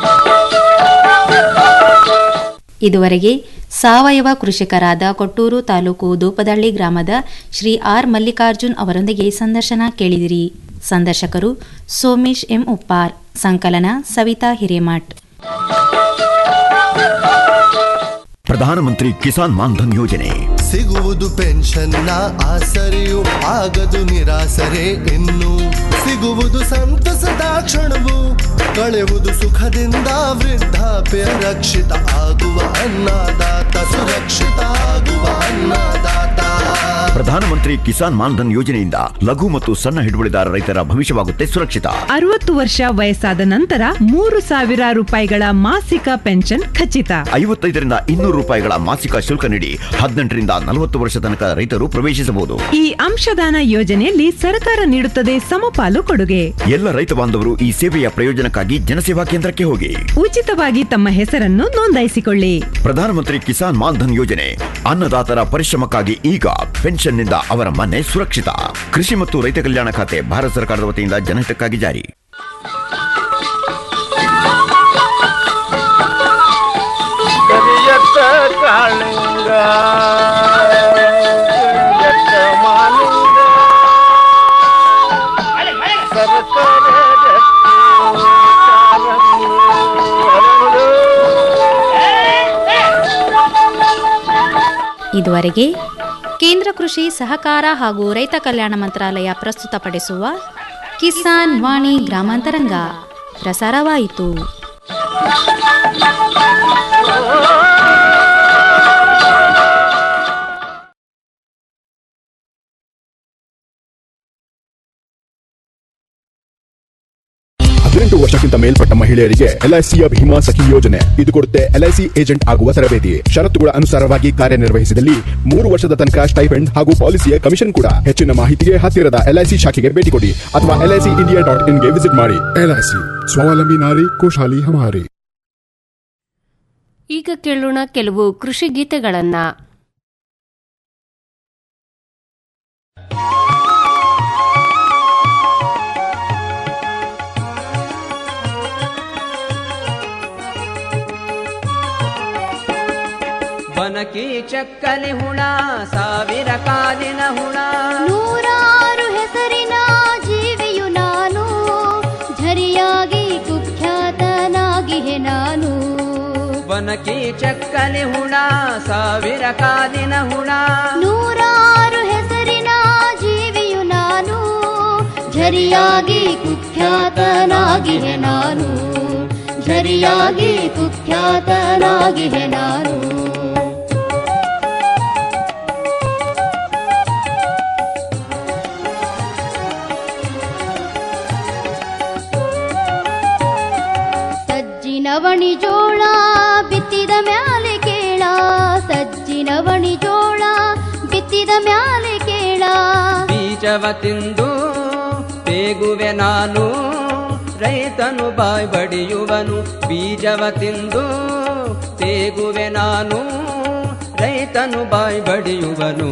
ಇದುವರೆಗೆ ಸಾವಯವ ಕೃಷಿಕರಾದ ಕೊಟ್ಟೂರು ತಾಲೂಕು ದೂಪದಳ್ಳಿ ಗ್ರಾಮದ ಶ್ರೀ ಆರ್ ಮಲ್ಲಿಕಾರ್ಜುನ್ ಅವರೊಂದಿಗೆ ಸಂದರ್ಶನ ಕೇಳಿದಿರಿ ಸಂದರ್ಶಕರು ಸೋಮೇಶ್ ಎಂ ಉಪ್ಪಾರ್ ಸಂಕಲನ ಸವಿತಾ ಹಿರೇಮಠ್ ಪ್ರಧಾನಮಂತ್ರಿ ಕಿಸಾನ್ ಮಾನ್ಧನ್ ಯೋಜನೆ ಸಿಗುವುದು ಪೆನ್ಷನ್ನ ಆಸರೆಯು ಆಗದು ನಿರಾಸರೆ ಇನ್ನು ಸಿಗುವುದು ಸಂತಸದ ಕ್ಷಣವು ಕಳೆಯುವುದು ಸುಖದಿಂದ ವೃದ್ಧಾಪ್ಯ ರಕ್ಷಿತ ಆಗುವ ಅನ್ನದಾತ ಸುರಕ್ಷಿತ ಆಗುವ ಅನ್ನದಾತ ಪ್ರಧಾನಮಂತ್ರಿ ಕಿಸಾನ್ ಮಾನ್ಧನ್ ಯೋಜನೆಯಿಂದ ಲಘು ಮತ್ತು ಸಣ್ಣ ಹಿಡುವಳಿದಾರ ರೈತರ ಭವಿಷ್ಯವಾಗುತ್ತೆ ಸುರಕ್ಷಿತ ಅರವತ್ತು ವರ್ಷ ವಯಸ್ಸಾದ ನಂತರ ಮೂರು ಸಾವಿರ ರೂಪಾಯಿಗಳ ಮಾಸಿಕ ಪೆನ್ಷನ್ ಖಚಿತ ಐವತ್ತೈದರಿಂದ ಇನ್ನೂರು ರೂಪಾಯಿಗಳ ಮಾಸಿಕ ಶುಲ್ಕ ನೀಡಿ ಹದಿನೆಂಟರಿಂದ ನಲವತ್ತು ವರ್ಷ ತನಕ ರೈತರು ಪ್ರವೇಶಿಸಬಹುದು ಈ ಅಂಶದಾನ ಯೋಜನೆಯಲ್ಲಿ ಸರ್ಕಾರ ನೀಡುತ್ತದೆ ಸಮಪಾಲು ಕೊಡುಗೆ ಎಲ್ಲ ರೈತ ಬಾಂಧವರು ಈ ಸೇವೆಯ ಪ್ರಯೋಜನಕ್ಕಾಗಿ ಜನಸೇವಾ ಕೇಂದ್ರಕ್ಕೆ ಹೋಗಿ ಉಚಿತವಾಗಿ ತಮ್ಮ ಹೆಸರನ್ನು ನೋಂದಾಯಿಸಿಕೊಳ್ಳಿ ಪ್ರಧಾನಮಂತ್ರಿ ಕಿಸಾನ್ ಮಾನ್ಧನ್ ಯೋಜನೆ ಅನ್ನದಾತರ ಪರಿಶ್ರಮಕ್ಕಾಗಿ ಈಗ ಪೆನ್ಷನ್ನಿಂದ ಅವರ ಮನೆ ಸುರಕ್ಷಿತ ಕೃಷಿ ಮತ್ತು ರೈತ ಕಲ್ಯಾಣ ಖಾತೆ ಭಾರತ ಸರ್ಕಾರದ ವತಿಯಿಂದ ಜನಹಿತಕ್ಕಾಗಿ ಜಾರಿ ಕರಿಯತ್ತ ಕಾಳಿಂಗ ಕರಿಯತ್ತ ಮಾಲಿಂಗ ಸರಸರ ರತ್ನ ಕಾರಂಗಿ ಹರಳು. ಇದುವರೆಗೆ ಕೇಂದ್ರ ಕೃಷಿ ಸಹಕಾರ ಹಾಗೂ ರೈತ ಕಲ್ಯಾಣ ಮಂತ್ರಾಲಯ ಪ್ರಸ್ತುತಪಡಿಸುವ ಕಿಸಾನ್ ವಾಣಿ ಗ್ರಾಮಾಂತರಂಗ ಪ್ರಸಾರವಾಯಿತು ಹದಿನೆಂಟು ವರ್ಷಕ್ಕಿಂತ ಮೇಲ್ಪಟ್ಟ ಮಹಿಳೆಯರಿಗೆ ಎಲ್ಐಸಿಯ ಭೀಮಾ ಸಖಿ ಯೋಜನೆ ಇದು ಕೊಡುತ್ತೆ ಎಲ್ಐಸಿ ಏಜೆಂಟ್ ಆಗುವ ತರಬೇತಿ ಷರತ್ತುಗಳ ಅನುಸಾರವಾಗಿ ಕಾರ್ಯನಿರ್ವಹಿಸಿದಲ್ಲಿ ಮೂರು ವರ್ಷದ ತನಕ ಸ್ಟೈಪೆಂಡ್ ಹಾಗೂ ಪಾಲಿಸಿಯ ಕಮಿಷನ್ ಕೂಡ ಹೆಚ್ಚಿನ ಮಾಹಿತಿಗೆ ಹತ್ತಿರದ ಎಲ್ಐಸಿ ಶಾಖೆಗೆ ಭೇಟಿ ಕೊಡಿ ಅಥವಾ ಎಲ್ಐಸಿ ಇಂಡಿಯಾ ಡಾಟ್ ಇನ್ಗೆ ವಿಸಿಟ್ ಮಾಡಿ ಎಲ್ಐಸಿ ಸ್ವಾವಲಂಬಿ ನಾರಿ ಖುಷಾಲಿ ಹಮಾರಿ ಈಗ ಕೇಳೋಣ ಕೆಲವು ಕೃಷಿ ಗೀತೆಗಳನ್ನ ಬನಕಿ ಚಕ್ಕಲಿ ಹುಣ ಸಾವಿರ ಕಾಲಿನ ಹುಣ ನೂರಾರು ಹೆಸರಿನ ಜೀವಿಯು ನಾನು ಝರಿಯಾಗಿ ಕುಖ್ಯಾತನಾಗಿಹೆ ನಾನು ಬನಕಿ ಚಕ್ಕಲಿ ಹುಣ ಸಾವಿರ ಕಾಲಿನ ಹುಣ ನೂರಾರು ಹೆಸರಿನ ಜೀವಿಯು ನಾನು ಝರಿಯಾಗಿ ಕುಖ್ಯಾತನಾಗಿಹೆ ನಾನು ಝರಿಯಾಗಿ ಕುಖ್ಯಾತನಾಗಿಹೆ ನಾನು ಸಜ್ಜಿನವಣಿ ಜೋಳ ಬಿತ್ತಿದ ಮ್ಯಾಲೆ ಕೇಳ ಸಜ್ಜಿನವಣಿ ಜೋಳ ಬಿತ್ತಿದ ಮ್ಯಾಲೆ ಕೇಳ ಬೀಜವ ತಿಂದು ತೇಗುವೆ ನಾನು ರೈತನು ಬಾಯ್ ಬಡಿಯುವನು ಬೀಜವ ತಿಂದು ತೇಗುವೆ ನಾನು ರೈತನು ಬಾಯ್ ಬಡಿಯುವನು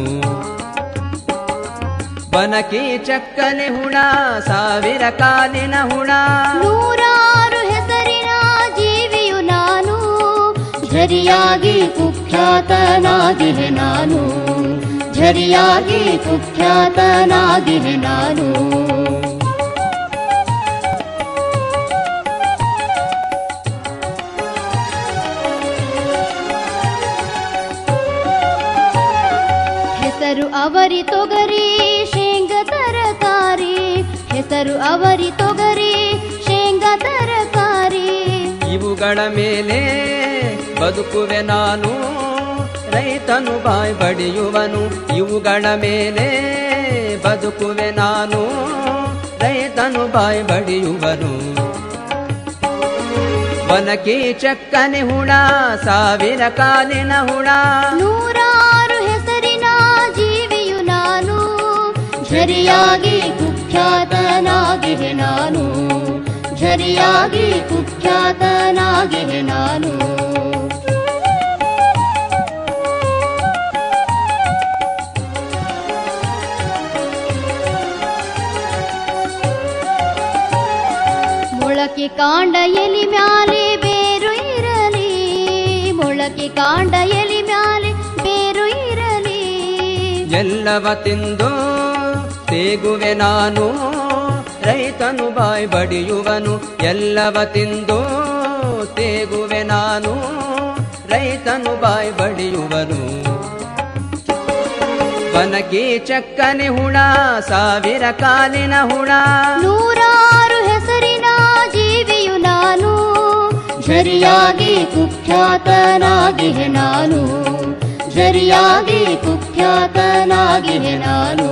ಬನಕಿ ಚಕ್ಕನೆ ಹುಣ ಸಾವಿರ ಕಾಲಿನ ಹುಣ ನೂರಾರು ಹೆಸರಿನ ಜೀವಿಯು ನಾನು ಝರಿಯಾಗಿ ಕುಖ್ಯಾತನಾಗಿಹೆ ನಾನು ಝರಿಯಾಗಿ ಕುಖ್ಯಾತನಾಗಿಹೆ ನಾನು ಹೆಸರು ಅವರಿ ತೊಗರಿ ಶೇಂಗ ತರಕಾರಿ ಹೆಸರು ಅವರಿ ತೊಗರಿ ಶೇಂಗ ತರಕಾರಿ ಇವುಗಳ ಮೇಲೆ ಬದುಕುವೆ ನಾನು ರೈತನು ಬಾಯ್ ಬಡಿಯುವನು ಇವುಗಳ ಮೇಲೆ ಬದುಕುವೆ ನಾನು ರೈತನು ಬಾಯ್ ಬಡಿಯುವನು ಬನಕಿ ಚಕ್ಕನೆ ಹುಣ ಸಾವಿರ ಕಾಲಿನ ಹುಣ ನೂರಾರು ಹೆಸರಿನ ಜೀವಿಯು ನಾನು ಝರಿಯಾಗಿ ಕುಖ್ಯಾತನಾಗಿಹೆ ನಾನು ಝರಿಯಾಗಿ ಕುಖ್ಯಾತನಾಗಿಹೆ ನಾನು ಮೊಳಕೆ ಕಾಂಡ ಎಲಿ ಮ್ಯಾಲೆ ಬೇರು ಇರಲಿ ಮೊಳಕೆ ಕಾಂಡ ಎಲಿ ಮ್ಯಾಲೆ ಬೇರು ಇರಲಿ ಎಲ್ಲವ ತಿಂದು ತೇಗುವೆ ನಾನು ರೈತನು ಬಾಯ್ ಬಡಿಯುವನು ಎಲ್ಲವ ತಿಂದು ತೇಗುವೆ ನಾನು ರೈತನು ಬಾಯ್ ಬಡಿಯುವನು ಬನಕಿ ಚಕ್ಕನೆ ಹುಣ ಸಾವಿರ ಕಾಲಿನ ಹುಣ ನೂರಾರು ಹೆಸರಿನ ಜೀವಿಯು ನಾನು ಝರಿಯಾಗಿ ಕುಖ್ಯಾತನಾಗಿಹೆ ನಾನು ಝರಿಯಾಗಿ ಕುಖ್ಯಾತ ಕುಖ್ಯಾತನಾಗಿವೆ ನಾನು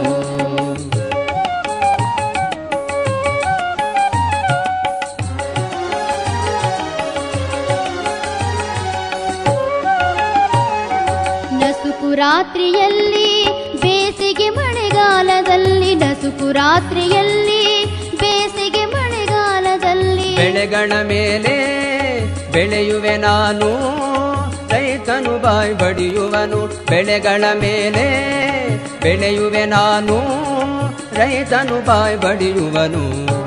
ನಸುಕು ರಾತ್ರಿಯಲ್ಲಿ ಬೇಸಿಗೆ ಮಳೆಗಾಲದಲ್ಲಿ ನಸುಕು ರಾತ್ರಿಯಲ್ಲಿ ಬೇಸಿಗೆ ಮಳೆಗಾಲದಲ್ಲಿ ಬೆಳೆಗಳ ಮೇಲೆ ಬೆಳೆಯುವೆ ನಾನು ರೈತನು ಬಾಯ್ ಬಡಿಯುವನು ಬೆಳೆಗಳ ಮೇಲೆ ಬೆಳೆಯುವೆ ನಾನು ರೈತನು ಬಾಯ್ ಬಡಿಯುವನು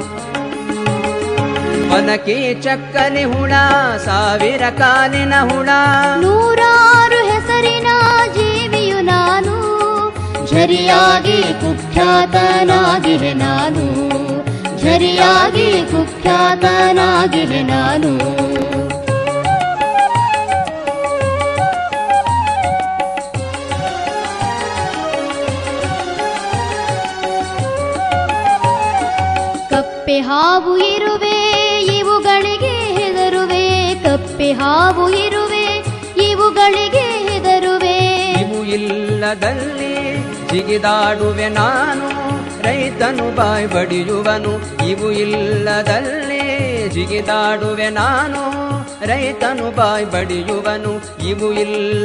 ಒನಕೆ ಚಕ್ಕನೆ ಹುಳ ಸಾವಿರ ಕಾಲಿನ ಹುಳ ನೂರಾರು ಹೆಸರಿನ ಜೀವಿಯು ನಾನು ಝರಿಯಾಗಿ ಕುಖ್ಯಾತನಾಗಿವೆ ನಾನು ಝರಿಯಾಗಿ ಕುಖ್ಯಾತನಾಗಿವೆ ನಾನು ಕಪ್ಪೆ ಹಾವು ಇರುವೆ ಇವುಗಳಿಗೆ ಹೆದರುವೆ ಕಪ್ಪೆ ಹಾವು ಇರುವೆ ಇವುಗಳಿಗೆ ಹೆದರುವೆ ಇವು ಇಲ್ಲದಲ್ಲಿ ಜಿಗಿದಾಡುವೆ ನಾನು ರೈತನು ಬಾಯ್ ಬಡಿಯುವನು ಇವು ಇಲ್ಲದಲ್ಲಿ ಜಿಗಿದಾಡುವೆ ನಾನು ರೈತನು ಬಾಯ್ ಬಡಿಯುವನು ಇವು ಇಲ್ಲ